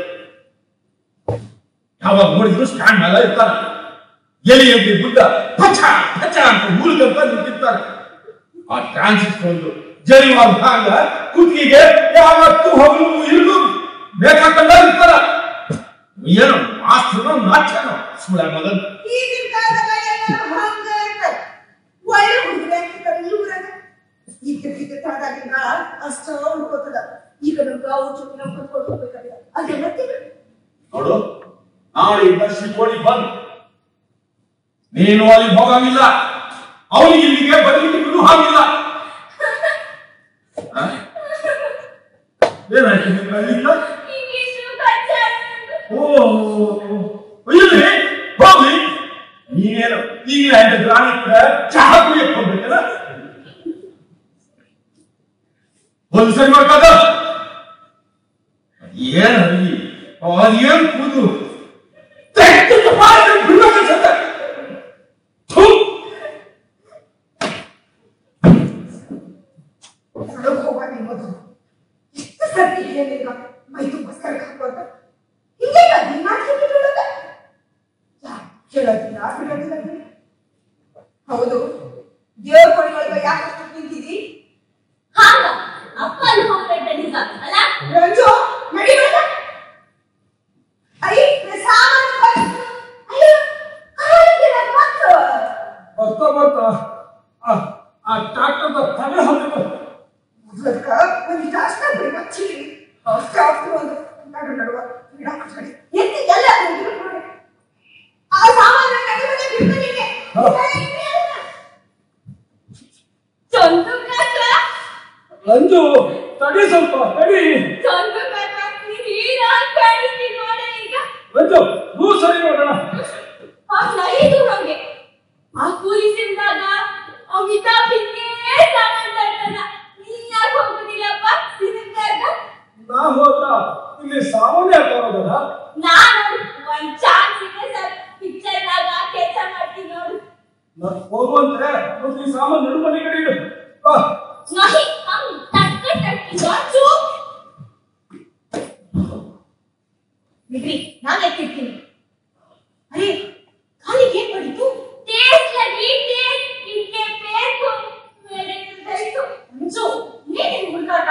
ಯಾವಾಗ ನೋಡಿದ್ರು ಸ್ಟ್ಯಾಂಡ್ ಮೇಲೆ ಇರ್ತಾನ ಎಲಿ ಎಲ್ಲಿ ಬುದ್ಧ ಪಚ ಪಚ ಅಂತ ಊರಿಗಂತ ನಿಂತಿರ್ತಾನೆ ಆ ಟ್ರಾನ್ಸಿಟ್ ಒಂದು ಜರಿವಾದ ಭಾಗ ಕುತ್ತಿಗೆ ಯಾವತ್ತು ಹಗಲು ಇರುದು ಬೇಕಾಕಂಡ ಇರ್ತಾರ ಏನು ಮಾಸ್ತರು ನಾಚ್ಯಾನ ಸುಳ್ಳ ಮಗನ್ ಈಗಿನ ಕಾಲದಾಗ ಎಲ್ಲರೂ ಹಂಗ ಇರ್ತಾರೆ ಒಳ್ಳೆ ಹುಡುಗರು ಹಾಕಿರ್ತಾರೆ ಈ ಊರಾಗ ಇದ್ದಕ್ಕಿದ್ದ ತಾದಾಗಿನ ಅಷ್ಟ ಹುಡ್ಕೋತದ ಈಗ ನಮ್ಗೆ ಅವ್ರ ಜೊತೆ ನಾವು ಕರ್ಕೊಂಡು ಹೋಗ್ಬೇಕಾಗಿಲ್ಲ ಅದೆಲ್ಲ ತಿಳಿ ನೋಡು ನಾಳೆಯಿಂದ ಶಿಕೋಳಿ ಬಂದ್ ನೀನು ಅಲ್ಲಿ ಹೋಗಂಗಿಲ್ಲ ಅವನಿಗೆ ಇಲ್ಲಿಗೆ ಬರ್ಲಿಕ್ಕೆ ಬಿಡು ಹಾಗಿಲ್ಲ ಆ? ಏನಾಯ್ತು ನಿನ್ನ ಅಲ್ಲಿಂದ? ಇಂಗ್ಲಿಷು ಕನ್ನಡ ಓ ಇಲ್ಲಿ ಹೋಗ್ಲಿ ನೀನೇನು ಈಗಲೇ ಅಂತ ಗ್ರಾಮೀಣ ಚಹಾ ಕುಡಿಯಕ್ ಹೋಗ್ಬೇಕಲ್ಲ ಒಂದು ಸರಿ ಮಾಡ್ಕಾದ ಏನ್ ಅಡಿಗೆ ಅದೇನ್ ಕೂದು ತೆಗ್ದು ಮಾಡಿ ಬಿಡ್ಬೇಕನ್ಸತ್ತೆ. ಥು. ಹೊರಗೆ ಹೋಗ ಮೊದಲು ಎಷ್ಟು ಸರ್ತಿ ಹೇಳಿಲ್ಲ ಮೈ ತುಂಬ ಡಾಕ್ಟರ್ ತಲೆ ಹಾಕಿದ್ರು ಅದಕ್ಕ ಒಂದು ಜಾಸ್ತಿ ಬಿಡಿ ಮಚ್ಚಿ ಡಾಕ್ಟರ್ ಒಂದು ನಡು ನಡುವ ಡಾಕ್ಟರ್ ಕಡೆ ಎತ್ತಿ ಎಲ್ಲ ನೋಡಿ ಆ ಸಾಮಾನ್ಯ ಕಡಿಮೆ ಬಿಡ್ತಾನಿಗೆ ಚಂದು ಕಾಕ ನಂಜು ತಡಿ ಸ್ವಲ್ಪ ತಡಿ ಚಂದು ಕಾಕ ನೀನ್ ಹೀರಾಗ್ ಕಾಣಿಸ್ತಿ ನೋಡ ಈಗ ನಂಜು ನೂ ಸರಿ ನೋಡೋಣ ಆ ನೈದು ಹಂಗೆ ಆ ಕೂಲಿಸಿಂದಾಗ ಅಮಿತಾಬ್ ಹಿಂಗೆ ಸಾಮಾನ್ ತರ್ತಾನ ನೀನ್ ಯಾಕೆ ಹೋಗುದಿಲ್ಲಪ್ಪ ಸಿನಿಮಾಗ ನಾ ಹೋದ ಇಲ್ಲಿ ಸಾಮಾನ್ಯ ತರೋದಲ್ಲ ನಾನು ಒಂದ್ ಚಾನ್ಸ್ ಇದೆ ಸರ್ ಪಿಕ್ಚರ್ನಾಗ ಕೆಲಸ ಮಾಡ್ತೀನಿ ನೋಡು ನಾನು ಹೋಗುವಂತೆ ಒಂದು ಈ ಸಾಮಾನು ನಡು ಮನೆ ಕಡೆ ಇಡು ಬಾ नहीं हम टक्क टक्की जाचू बिक्री ನಾನು ಎತ್ತಿರ್ತೀನಿ ಅರೆ ಕಾಲಿಗೆ ಏನ್ ಪಡಿತು ಟೇಸ್ಟ್ ಲಗಿ ಟೇಸ್ಟ್ ಇನ್ಕೆ ಬೇಕು ಮೇರೆ ದೈತು ಅಂಜು ನೀನು ಹುಡುಗಾಟ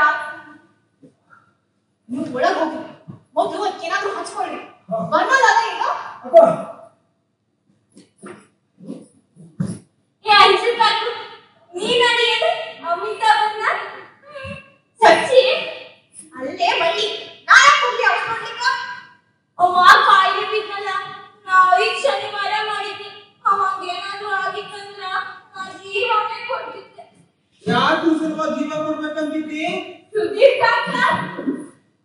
ನೀವು ಒಳಗೆ ಹೋಗಿ ಮೊದಲು ಅದಕ್ಕೇನಾದ್ರೂ ಹಚ್ಕೊಳ್ಳಿ ಬನ್ನಲ್ಲ ಈಗ ಅಪ್ಪ ಏ ಅಂಜು ಕಾಕು ನೀನ್ ಅಡಿಗೆದು ಅಮಿತಾಭನ್ನ ಸಚ್ಚಿ ಅಲ್ಲೇ ಬಳ್ಳಿ ನಾಳೆ ಹೋಗ್ಲಿ ಅವಳು ನೋಡ್ಲಿಕ್ಕ ಅವ ಕಾಯಿಲೆ ಬಿದ್ದಲ್ಲ ನಾವೀಗ ಶನಿವಾರ ಮಾಡಿದ್ವಿ ಅವಂಗೇನಾದ್ರೂ ಆಗಿತ್ತಂದ್ರ ನಾ ಜೀವನೇ ಕೊಡ್ತಿದ್ದೆ ಯಾಕೆ ಸಲುವಾಗಿ ಜೀವ ಕೊಡ್ಬೇಕಂತಿದ್ದಿ ಸುದೀಪ್ ಕಾಕ